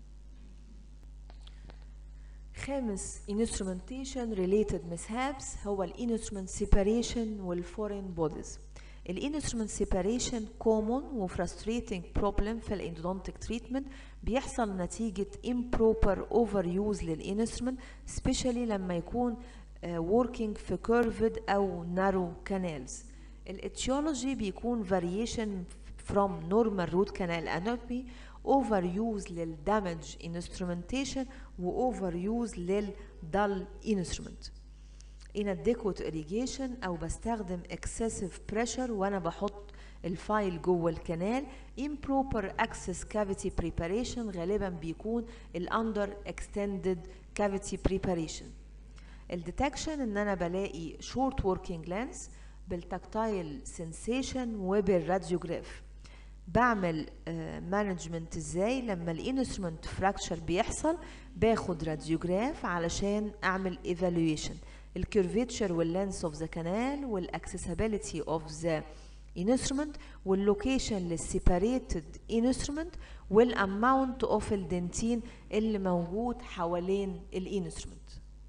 S1: خامس instrumentation related mishaps هو ال instrument separation وال foreign bodies ال instrument separation common و frustrating problem في ال endodontic treatment بيحصل نتيجة improper overuse لل instrument especially لما يكون uh, working في curved أو narrow canals الاتيولوجي بيكون variation from normal root canal anatomy overuse لل damage instrumentation و overuse لل dull instrument inadequate irrigation أو بستخدم excessive pressure وأنا بحط الفايل جوه الكنال improper access cavity preparation غالبا بيكون ال under extended cavity preparation الديتكشن ان انا بلاقي short working length بالتكتايل sensation وبالراديوجراف بعمل مانجمنت uh, ازاي لما الانسترومنت فراكشر بيحصل باخد راديوجراف علشان اعمل ايفالويشن الكيرفيتشر واللينس اوف ذا كانال والاكسسبيليتي اوف ذا انسترومنت واللوكيشن للسيباريتد انسترومنت والاماونت اوف الدنتين اللي موجود حوالين الانسترومنت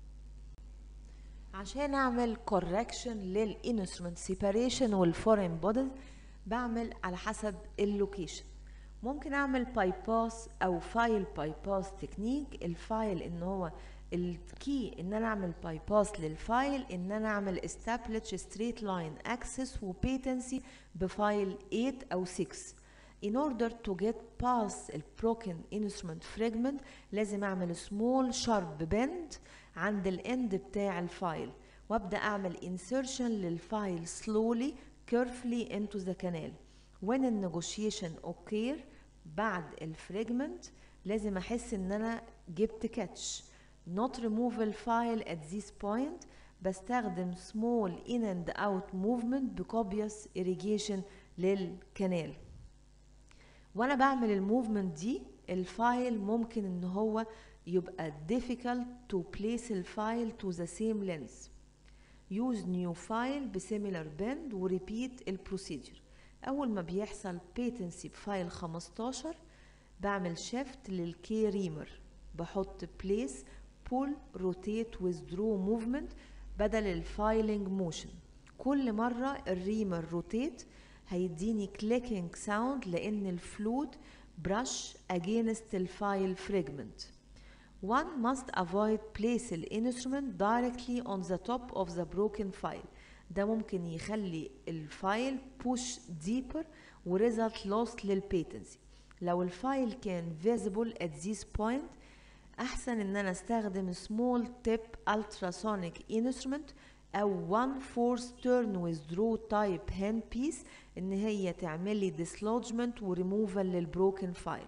S1: عشان اعمل كوركشن للانسترومنت سيباريشن والفورين بودي بعمل على حسب اللوكيشن ممكن اعمل باي باس او فايل باي باس تكنيك الفايل ان هو الكي ان انا اعمل باي باس للفايل ان انا اعمل establish straight line access و patency بفايل 8 او 6 in order to get past ال broken instrument fragment لازم اعمل small sharp bend عند الاند بتاع الفايل وابدا اعمل insertion للفايل slowly carefully into the canal when the negotiation occur بعد الفريجمنت لازم احس ان انا جبت كاتش not remove الفايل at this point بستخدم small in and out movement بكوبيوس irrigation للكنال وانا بعمل الموفمنت دي الفايل ممكن ان هو يبقى difficult to place الفايل to the same length use new file بسيميلر bend و repeat البروسيجر اول ما بيحصل patency بفايل 15 بعمل shift للكي ريمر بحط place pull rotate withdraw movement بدل الفايلنج موشن كل مرة الريمر روتيت هيديني clicking sound لأن الفلود brush against الفايل fragment One must avoid place the instrument directly on the top of the broken file. ده ممكن يخلي الفايل push deeper و result loss للبيتنسي. لو الفايل كان visible at this point أحسن إن أنا أستخدم small tip ultrasonic instrument أو one force turn withdraw type hand piece إن هي تعمل لي dislodgement و removal للبروكن فايل.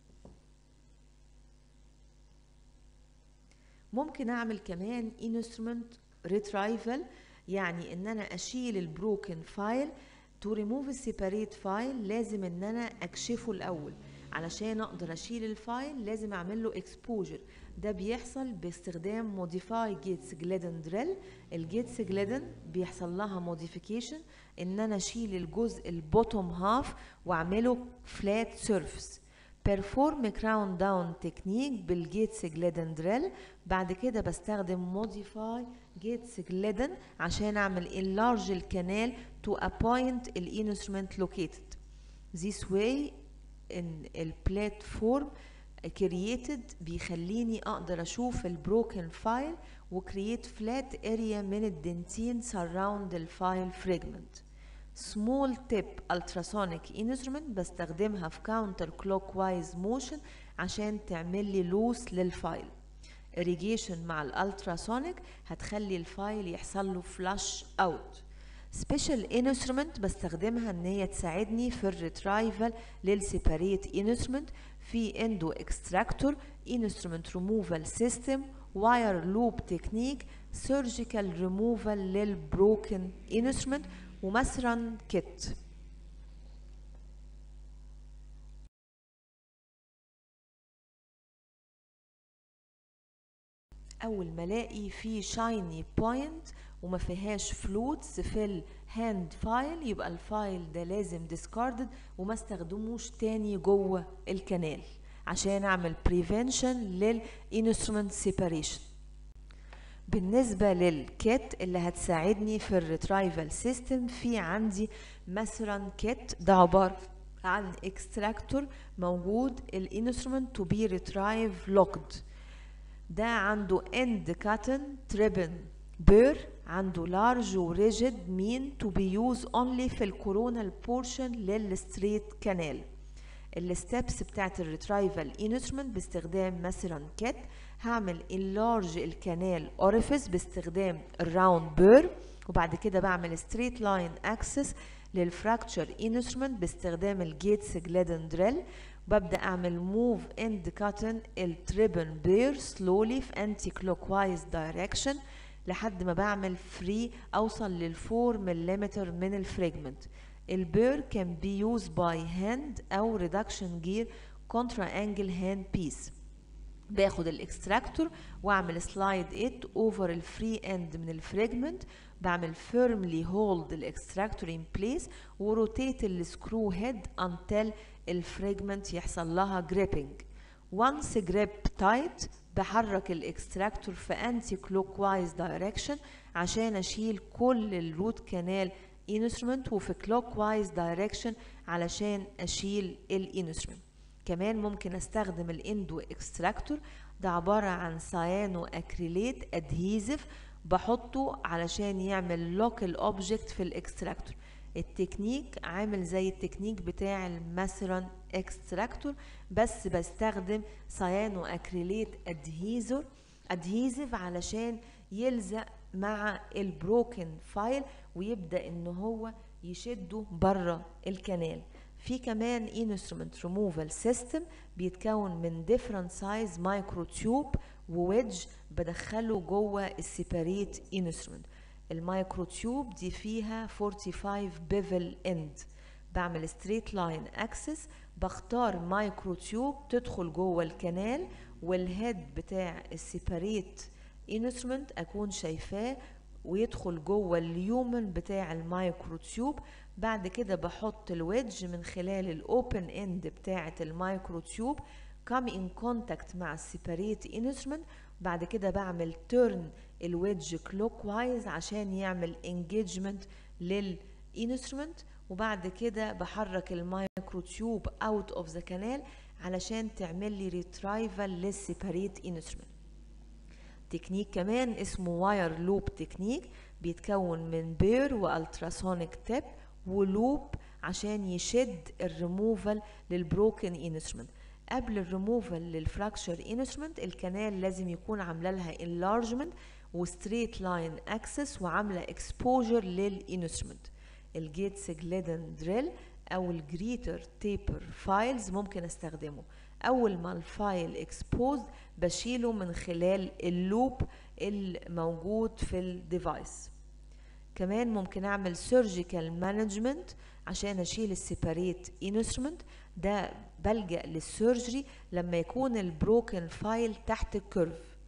S1: ممكن اعمل كمان instrument retrieval يعني ان انا اشيل البروكن فايل تو ريموف السيباريت فايل لازم ان انا اكشفه الاول علشان اقدر اشيل الفايل لازم اعمل له اكسبوجر ده بيحصل باستخدام موديفاي جيتس جليدن دريل الجيتس جليدن بيحصل لها موديفيكيشن ان انا اشيل الجزء البوتوم هاف واعمله فلات سيرفيس perform crown down تكنيك بالجيتس جليدن دريل بعد كده بستخدم موديفاي جيتس جليدن عشان اعمل enlarge الكنال to a point الانسترومنت located this way ان البلاتفورم created بيخليني اقدر اشوف البروكن فايل وكرييت فلات اريا من الدنتين surround الفايل fragment small tip ultrasonic instrument بستخدمها في counter clockwise motion عشان تعمل لي لوس للفايل irrigation مع الالتراسونيك هتخلي الفايل يحصل له فلاش اوت سبيشال انسترومنت بستخدمها ان هي تساعدني في الريترايفل للسيباريت انسترومنت في اندو اكستراكتور انسترومنت ريموفال سيستم واير لوب تكنيك سيرجيكال ريموفال للبروكن انسترومنت ومثلا كيت اول ما الاقي في شايني بوينت وما فيهاش فلوتس في هاند فايل يبقى الفايل ده لازم discarded وما استخدموش تاني جوه الكنال عشان اعمل prevention للانسترومنت separation بالنسبة للكيت اللي هتساعدني في الريترايفل سيستم في عندي مثلا كيت ده عبارة عن اكستراكتور موجود الانسترومنت تو بي ريترايف لوكد ده عنده اند كاتن تريبن بير عنده لارج وريجيد مين تو بي يوز اونلي في الكورونال بورشن للستريت كانال الستبس بتاعت الريترايفل انسترومنت باستخدام مثلا كيت هعمل اللارج الكانال اوريفيس باستخدام الراوند بير وبعد كده بعمل ستريت لاين اكسس للفراكتشر انسترومنت باستخدام الجيتس جلادن دريل ببدا اعمل موف اند كاتن التريبن بير سلولي في انتي كلوك وايز دايركشن لحد ما بعمل فري اوصل للفور ملم من الفريجمنت البير كان بي يوز باي هاند او ريدكشن جير كونترا انجل هاند بيس باخد الاكستراكتور واعمل سلايد ات اوفر الفري اند من الفريجمنت بعمل فيرملي هولد الاكستراكتور ان بليس وروتيت السكرو هيد انتل الفريجمنت يحصل لها جريبنج وانس جريب تايت بحرك الاكستراكتور في انتي كلوك وايز دايركشن عشان اشيل كل الروت كانال انسترومنت وفي كلوك وايز دايركشن علشان اشيل الانسترومنت كمان ممكن استخدم الاندو اكستراكتور ده عبارة عن سيانو اكريليت ادهيزف بحطه علشان يعمل لوك الاوبجكت في الاكستراكتور التكنيك عامل زي التكنيك بتاع الماثرون اكستراكتور بس بستخدم سيانو اكريليت ادهيزور ادهيزف علشان يلزق مع البروكن فايل ويبدا ان هو يشده بره الكنال في كمان instrument removal system بيتكون من different size مايكرو تيوب وويدج بدخله جوه السيباريت instrument المايكرو تيوب دي فيها 45 بيفل اند بعمل ستريت لاين اكسس بختار مايكرو تيوب تدخل جوه الكنال والهيد بتاع السيباريت انسترومنت اكون شايفاه ويدخل جوه اليومن بتاع المايكرو تيوب بعد كده بحط الويدج من خلال الاوبن اند بتاعه المايكرو تيوب كام ان كونتاكت مع السيباريت انسترومنت بعد كده بعمل تيرن الويدج كلوك وايز عشان يعمل انجيجمنت للانسترومنت وبعد كده بحرك المايكرو تيوب اوت اوف ذا كانال علشان تعمل لي ريترايفل للسيباريت انسترومنت تكنيك كمان اسمه واير لوب تكنيك بيتكون من بير والتراسونيك تيب ولوب عشان يشد الريموفال للبروكن انسترومنت قبل الريموفال للفراكشر انسترومنت الكنال لازم يكون عامله لها انلارجمنت وستريت لاين اكسس وعامله اكسبوجر للانسترومنت الجيتس جليدن دريل او الجريتر تيبر فايلز ممكن استخدمه اول ما الفايل اكسبوز بشيله من خلال اللوب الموجود في الديفايس كمان ممكن اعمل سيرجيكال مانجمنت عشان اشيل السيباريت انسترومنت ده بلجأ للسيرجري لما يكون البروكن فايل تحت الكيرف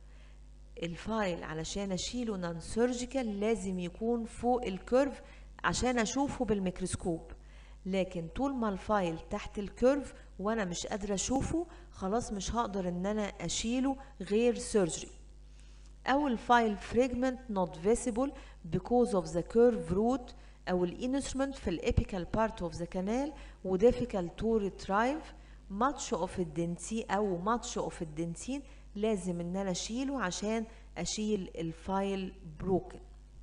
S1: الفايل علشان اشيله نون سيرجيكال لازم يكون فوق الكيرف عشان اشوفه بالميكروسكوب لكن طول ما الفايل تحت الكيرف وانا مش قادره اشوفه خلاص مش هقدر ان انا اشيله غير سيرجري او الفايل فريجمنت not visible because of the curve root او الانسترومنت في الابيكال بارت اوف ذا كانال وديفيكال تو ريترايف ماتش اوف الدنتين او ماتش اوف الدنتين لازم ان انا اشيله عشان اشيل الفايل بروكن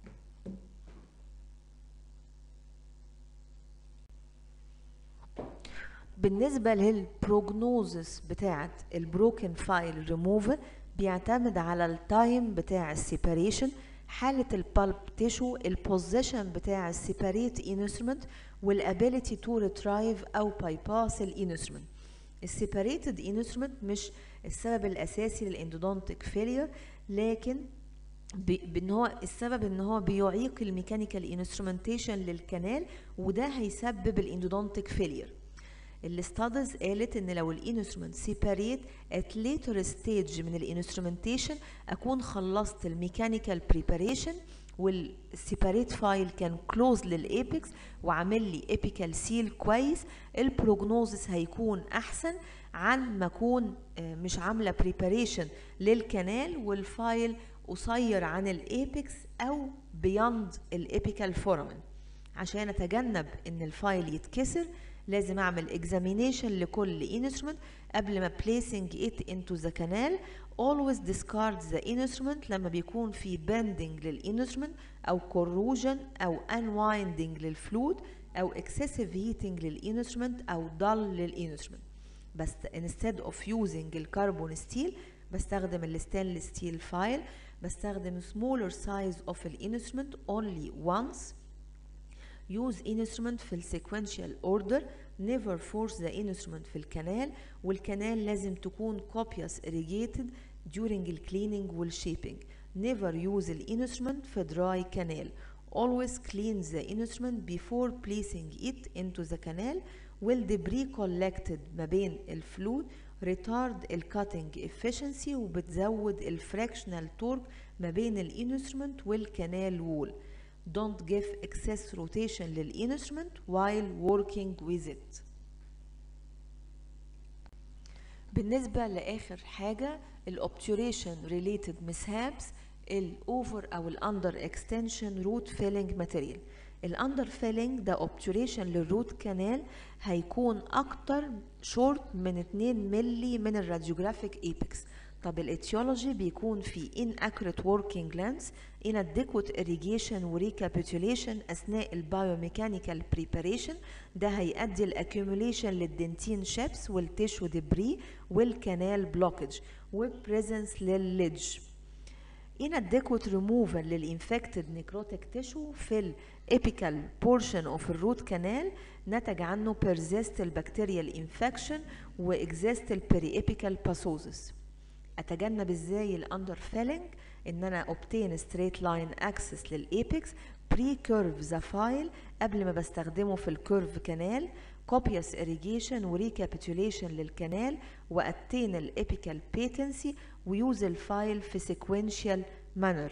S1: بالنسبة للبروجنوزس بتاعة البروكن فايل ريموفر بيعتمد على التايم بتاع السيباريشن حالة البالب تيشو البوزيشن بتاع السيباريت انسترومنت والابيليتي تو ريترايف او باي باس الانسترومنت السيباريتد انسترومنت مش السبب الاساسي للاندودونتيك فيلير لكن بان هو السبب ان هو بيعيق الميكانيكال انسترومنتيشن للكنال وده هيسبب الاندودونتيك فيلير الاستادز قالت ان لو الانسترومنت سيباريت ات ليتر ستيج من الانسترومنتيشن اكون خلصت الميكانيكال بريباريشن والسيباريت فايل كان كلوز للابيكس وعامل لي ابيكال سيل كويس البروجنوزس هيكون احسن عن ما اكون آه، مش عامله بريباريشن للكنال والفايل قصير عن الابيكس او بياند الابيكال فورامين عشان اتجنب ان الفايل يتكسر لازم اعمل examination لكل instrument قبل ما placing it into the canal always discard the instrument لما بيكون في bending للinstrument او corrosion او unwinding للفلود او excessive heating للinstrument او dull للinstrument بس instead of using الكربون ستيل بستخدم الستانلس ستيل فايل بستخدم smaller size of الانسترومنت only once use instrument في السيكونشال order never force the instrument في الكنال والكنال لازم تكون copious irrigated during الكليننج والشيبنج never use الانسترومنت في dry canal always clean the instrument before placing it into the canal والدبري collected ما بين الفلود retard الكاتنج efficiency وبتزود الفراكشنال تورك ما بين الانسترومنت والكنال وول don't give excess rotation للانسترومنت while working with it بالنسبة لآخر حاجة الأوبتوريشن related mishaps الأوفر أو الأندر اكستنشن روت فيلينج ماتيريال الاندر فيلينج ده اوبتوريشن للروت كانال هيكون اكتر شورت من 2 ملي من الراديوجرافيك ايبكس طب الاتيولوجي بيكون في inaccurate working lens inadequate irrigation وريكابيتوليشن اثناء البايوميكانيكال بريباريشن ده هيؤدي الاكيوميليشن للدنتين شيبس والتيشو دبري والكانال بلوكج وبريزنس للليدج inadequate removal للانفكتد نيكروتيك تيشو في الابيكال بورشن اوف الروت كانال نتج عنه persist البكتيريال انفكشن واكزيست البري ابيكال باسوزس اتجنب ازاي الاندر فيلنج ان انا obtain straight line access للابيكس بري كيرف ذا فايل قبل ما بستخدمه في الكيرف كانال copious irrigation وريكابيتوليشن للكنال واتين الابيكال بيتنسي ويوز الفايل في sequential manner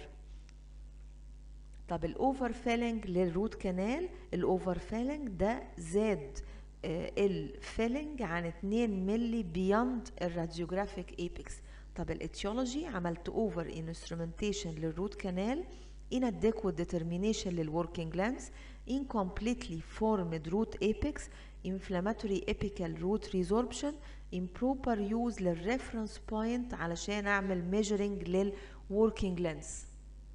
S1: طب الاوفر فيلنج للروت كانال الاوفر فيلنج ده زاد الفيلنج عن 2 ملي بياند الراديوجرافيك ايبكس طب الاتيولوجي عملت اوفر انسترومنتيشن للروت كانال inadequate determination للworking lens incompletely formed root apex inflammatory apical root resorption improper use للreference point علشان اعمل measuring للworking lens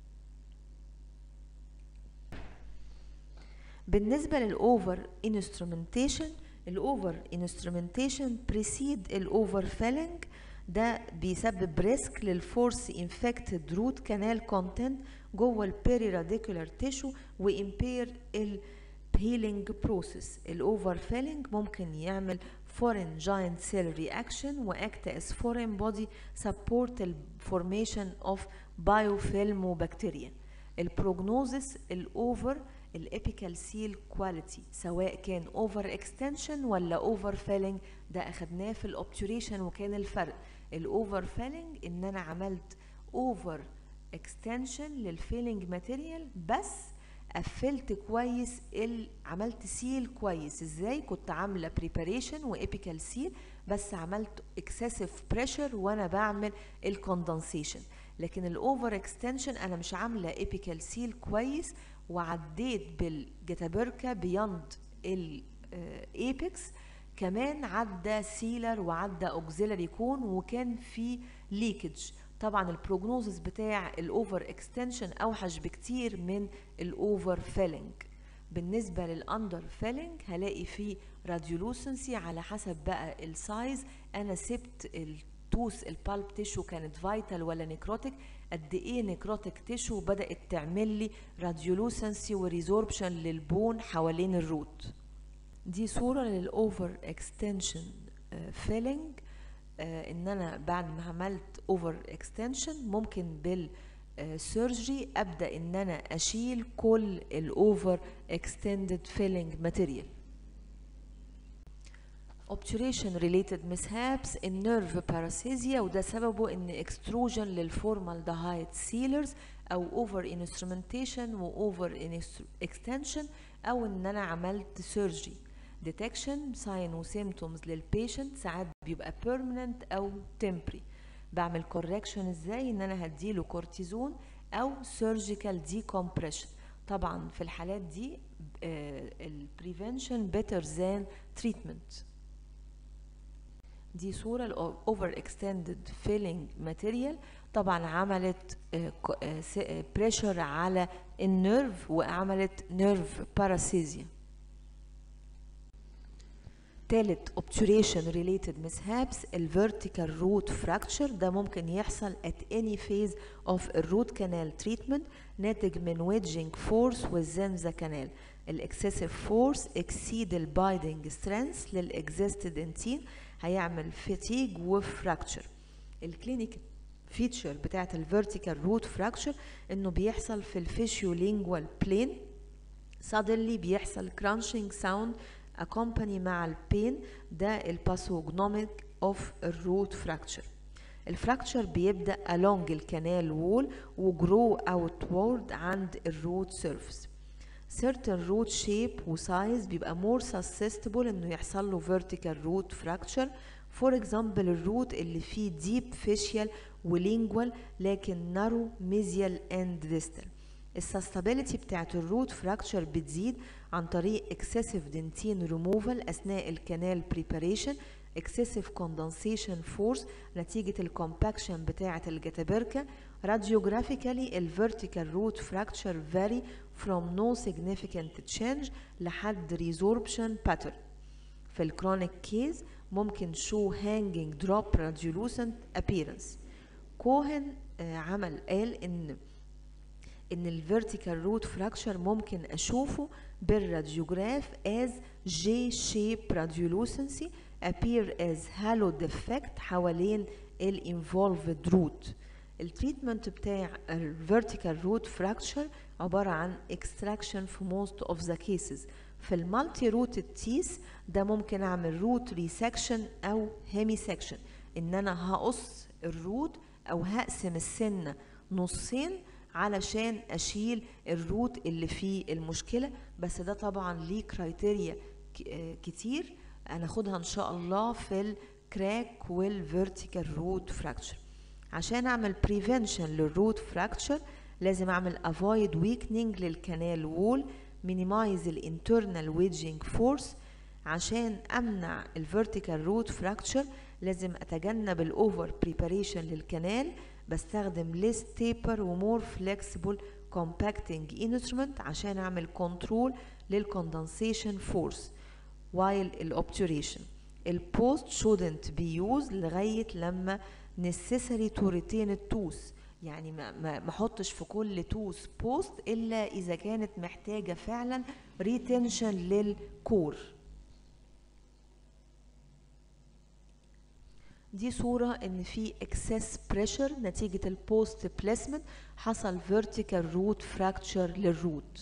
S1: بالنسبة للأوفر انسترومنتيشن الأوفر انسترومنتيشن بريسيد الأوفر فيلنج ده بيسبب ريسك للفورس انفكتد روت كانال كونتنت جوه البيري راديكولار تيشو وامبير الهيلينج بروسيس الاوفر فيلنج ممكن يعمل foreign giant cell reaction واكت as foreign body support the formation of biofilm وبكتيريا البروجنوزس الاوفر الابيكال سيل كواليتي سواء كان اوفر اكستنشن ولا اوفر فيلنج ده اخدناه في الاوبتوريشن وكان الفرق الاوفر فيلنج ان انا عملت اوفر اكستنشن للفيلنج ماتيريال بس قفلت كويس ال... عملت سيل كويس ازاي كنت عامله بريباريشن وابيكال سيل بس عملت اكسسيف بريشر وانا بعمل الكوندنسيشن لكن الاوفر اكستنشن انا مش عامله ابيكال سيل كويس وعديت بالجتابركا بياند الايبكس كمان عدى سيلر وعدى اوكسيلري كون وكان في ليكج طبعا البروجنوزس بتاع الاوفر اكستنشن اوحش بكتير من الاوفر فيلنج بالنسبه للاندر فيلنج هلاقي فيه راديولوسنسي على حسب بقى السايز انا سبت التوس البالب تيشو كانت فايتال ولا نيكروتيك قد ايه نيكروتيك تيشو بدات تعمل لي راديولوسنسي وريزوربشن للبون حوالين الروت دي صوره للاوفر اكستنشن فيلنج ان انا بعد ما عملت اوفر اكستنشن ممكن بال سيرجري ابدا ان انا اشيل كل الاوفر اكستندد فيلنج ماتيريال obturation related mishaps النيرف باراسيزيا وده سببه ان اكستروجن للفورمالدهايد سيلرز او اوفر انسترومنتيشن واوفر اكستنشن او ان انا عملت سيرجي ديتكشن ساين وسيمتومز للبيشنت ساعات بيبقى بيرمننت او تمبري بعمل كوركشن ازاي ان انا هديله كورتيزون او سيرجيكال ديكومبريشن طبعا في الحالات دي البريفنشن بيتر ذان تريتمنت دي صورة الأوفر اكستندد فيلينج ماتيريال طبعا عملت بريشر على النيرف وعملت نيرف باراسيزيا تالت obturation related mishaps الvertical root fracture ده ممكن يحصل at any phase of a root canal treatment ناتج من wedging force within the canal الاكسسيف فورس exceed البايدنج strength للاكزيست dentin هيعمل fatigue وفراكتشر الكلينيك فيتشر بتاعت الفيرتيكال روت فراكتشر انه بيحصل في الفيشيو لينجوال بلين suddenly بيحصل crunching sound accompany مع البين ده الباثوجنوميك اوف الروت فراكتشر الفراكتشر بيبدا along الكنال وول وجرو outward عند الروت سيرفيس certain root shape وسايز بيبقى more susceptible انه يحصل له vertical root fracture for example الروت اللي فيه deep facial ولينجوال لكن narrow mesial and distal السستابيليتي بتاعت الروت فراكتشر بتزيد عن طريق excessive dentin removal اثناء الكنال preparation excessive condensation force نتيجة الكومباكشن بتاعة الجتابركة radiographically الvertical root fracture vary from no significant change لحد resorption pattern في الكرونيك كيز ممكن show hanging drop radiolucent appearance كوهن عمل قال ان ان الفيرتيكال روت فراكشر ممكن اشوفه بالراديوجراف as J shape radiolucency appear as halo defect حوالين الانفولفد روت التريتمنت بتاع الفيرتيكال روت فراكشر عبارة عن extraction في most of the cases في المالتي روت تيس ده ممكن اعمل روت ريسكشن او هيمي سكشن ان انا هقص الروت او هقسم السنه نصين علشان اشيل الروت اللي فيه المشكله بس ده طبعا ليه كرايتيريا كتير هناخدها ان شاء الله في الكراك والفيرتيكال روت فراكتشر عشان اعمل بريفنشن للروت فراكتشر لازم اعمل افويد ويكنينج للكنال وول مينيمايز الانترنال ويدجينج فورس عشان امنع الفيرتيكال روت فراكتشر لازم اتجنب الاوفر بريباريشن للكنال بستخدم ليس تيبر ومور فليكسيبل كومباكتنج انسترومنت عشان اعمل كنترول للكوندنسيشن فورس while الاوبتوريشن البوست shouldn't be used لغايه لما necessary to retain التوث يعني ما ما ما احطش في كل توث بوست الا اذا كانت محتاجه فعلا ريتنشن للكور دي صورة إن في excess pressure نتيجة البوست بليسمنت حصل vertical root fracture للروت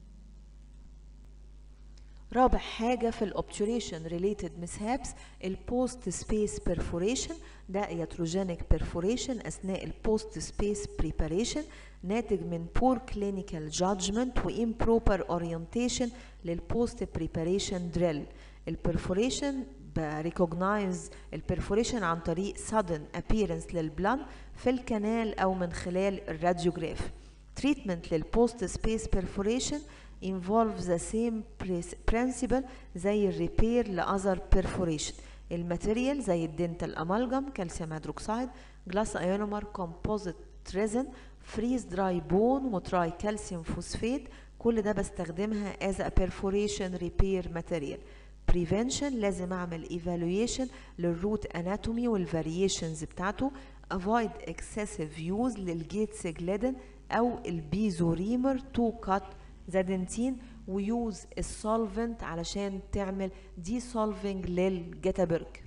S1: رابع حاجة في الأوبتوريشن related mishaps البوست سبيس perforation ده iatrogenic perforation أثناء البوست سبيس preparation ناتج من poor clinical judgment و improper orientation للبوست preparation drill البرفوريشن بريكوجنايز البرفوريشن عن طريق sudden appearance للبلان في الكنال أو من خلال الراديوجراف treatment للبوست سبيس perforation involve the same principle زي الريبير لأذر perforation الماتيريال زي الدنتال امالجم كالسيوم هيدروكسيد جلاس ايونومر كومبوزيت ريزن فريز دراي بون وتراي كالسيوم فوسفات كل ده بستخدمها as a perforation repair material prevention لازم اعمل evaluation للروت اناتومي والفاريشنز بتاعته avoid excessive use للجيتس جليدن او البيزوريمر تو كات زادنتين ويوز السولفنت علشان تعمل دي سولفنج للجتابرك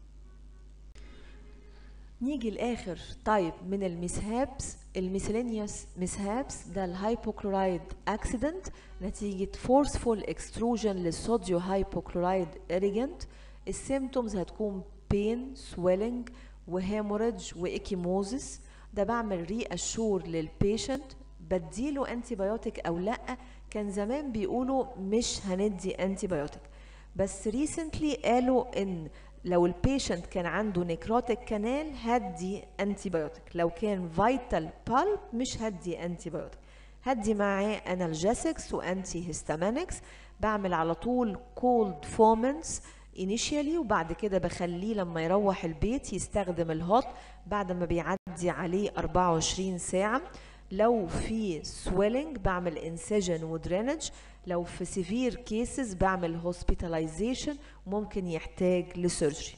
S1: نيجي لاخر تايب من المسهابس الميسلينيوس مسهابس ده الهايبوكلورايد اكسيدنت نتيجة فورسفول اكستروجن للصوديو هايبوكلورايد اريجنت السيمتومز هتكون بين سويلنج وهيموريدج وايكيموزيس ده بعمل ري اشور للبيشنت بديله انتي بايوتيك او لا كان زمان بيقولوا مش هندي انتي بايوتيك بس ريسنتلي قالوا ان لو البيشنت كان عنده نيكروتيك كانال هدي انتي بايوتيك لو كان فيتال بالب مش هدي انتي بايوتيك هدي معاه انالجيسكس وانتي هيستامينكس بعمل على طول كولد فومنس initially وبعد كده بخليه لما يروح البيت يستخدم الهوت بعد ما بيعدي عليه 24 ساعة لو في swelling بعمل incision ودرينج لو في severe cases بعمل hospitalization ممكن يحتاج لسيرجري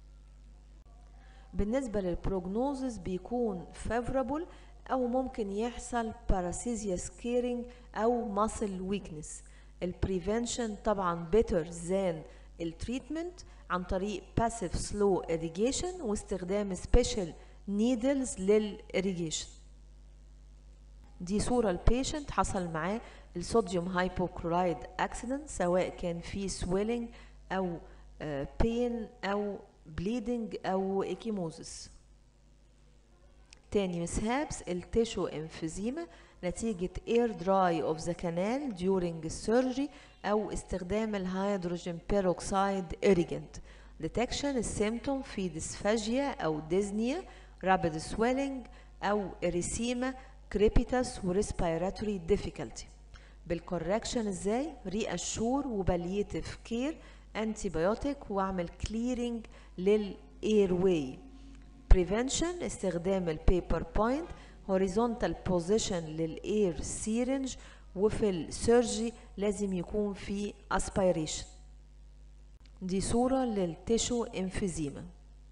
S1: بالنسبة للبروجنوزس بيكون favorable أو ممكن يحصل paresthesia scaring أو muscle weakness البريفنشن طبعا better than التريتمنت عن طريق passive slow irrigation واستخدام special needles للإريجيشن دي صورة البيشنت حصل معاه الصوديوم هايبوكلورايد اكسيدنت سواء كان في swelling أو بين أو bleeding أو ecchymosis تاني مسهابس التيشو emphysema نتيجة air dry of the canal during surgery أو استخدام الهيدروجين بيروكسيد irrigant detection السيمتوم في dysphagia أو dyspnea rapid swelling أو erythema crepitus و respiratory difficulty بالكوركشن ازاي reassure وباليتيف كير antibiotic واعمل clearing للاير prevention استخدام البيبر بوينت horizontal position للاير سيرنج وفي السيرجي لازم يكون في aspiration دي صورة للتيشو انفيزيما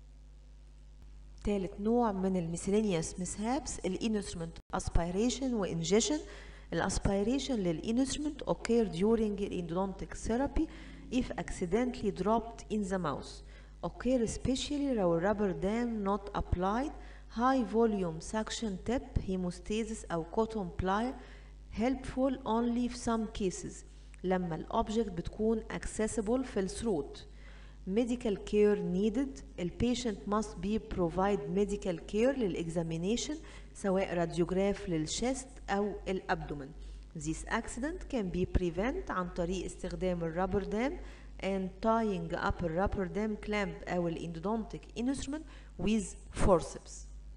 S1: تالت نوع من الميسلينيوس مسهابس الانسترومنت aspiration وانجيشن الاسبيريشن للانسترومنت occur during endodontic therapy if accidentally dropped in the mouth occur especially لو rubber dam not applied high volume suction tip hemostasis أو cotton plier helpful only في some cases لما الأوبجكت بتكون accessible في الثروت medical care needed the patient must be provide medical care للإكزامينيشن سواء راديوجراف للشست أو الأبدومن This accident can be prevent عن طريق استخدام الرابر دام and tying up الرابر دام clamp أو الاندودونتيك instrument with forceps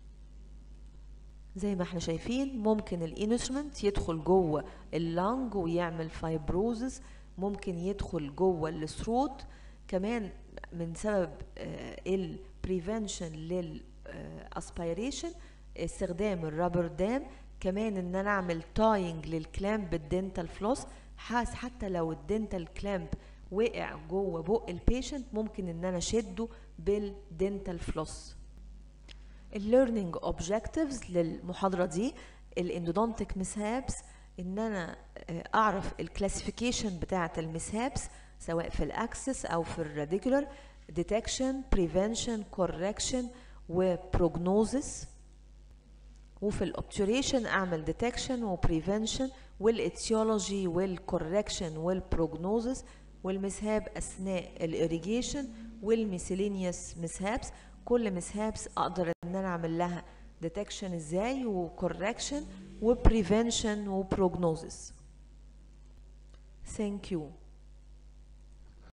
S1: زي ما احنا شايفين ممكن الانسترومنت يدخل جوه اللنج ويعمل فايبروزس ممكن يدخل جوه الثروت كمان من سبب البريفنشن للاسبيريشن استخدام الرابر دام كمان ان انا اعمل تاينج للكلامب بالدنتال فلوس حاس حتى لو الدنتال كلامب وقع جوه بق البيشنت ممكن ان انا اشده بالدنتال فلوس الليرنينج اوبجكتيفز للمحاضره دي الاندودونتيك مسهابس ان انا اعرف الكلاسيفيكيشن بتاعه المسهابس سواء في الاكسس او في الراديكولار ديتكشن بريفنشن كوركشن وبروجنوزس وفي الاوبتوريشن اعمل ديتكشن وبريفنشن والاتيولوجي والكوركشن والبروجنوزس والمسهاب اثناء الاريجيشن والميسيلينيوس مسهابس كل مسهابس اقدر ان انا اعمل لها ديتكشن ازاي وكوركشن وبريفنشن وبروجنوزس ثانك يو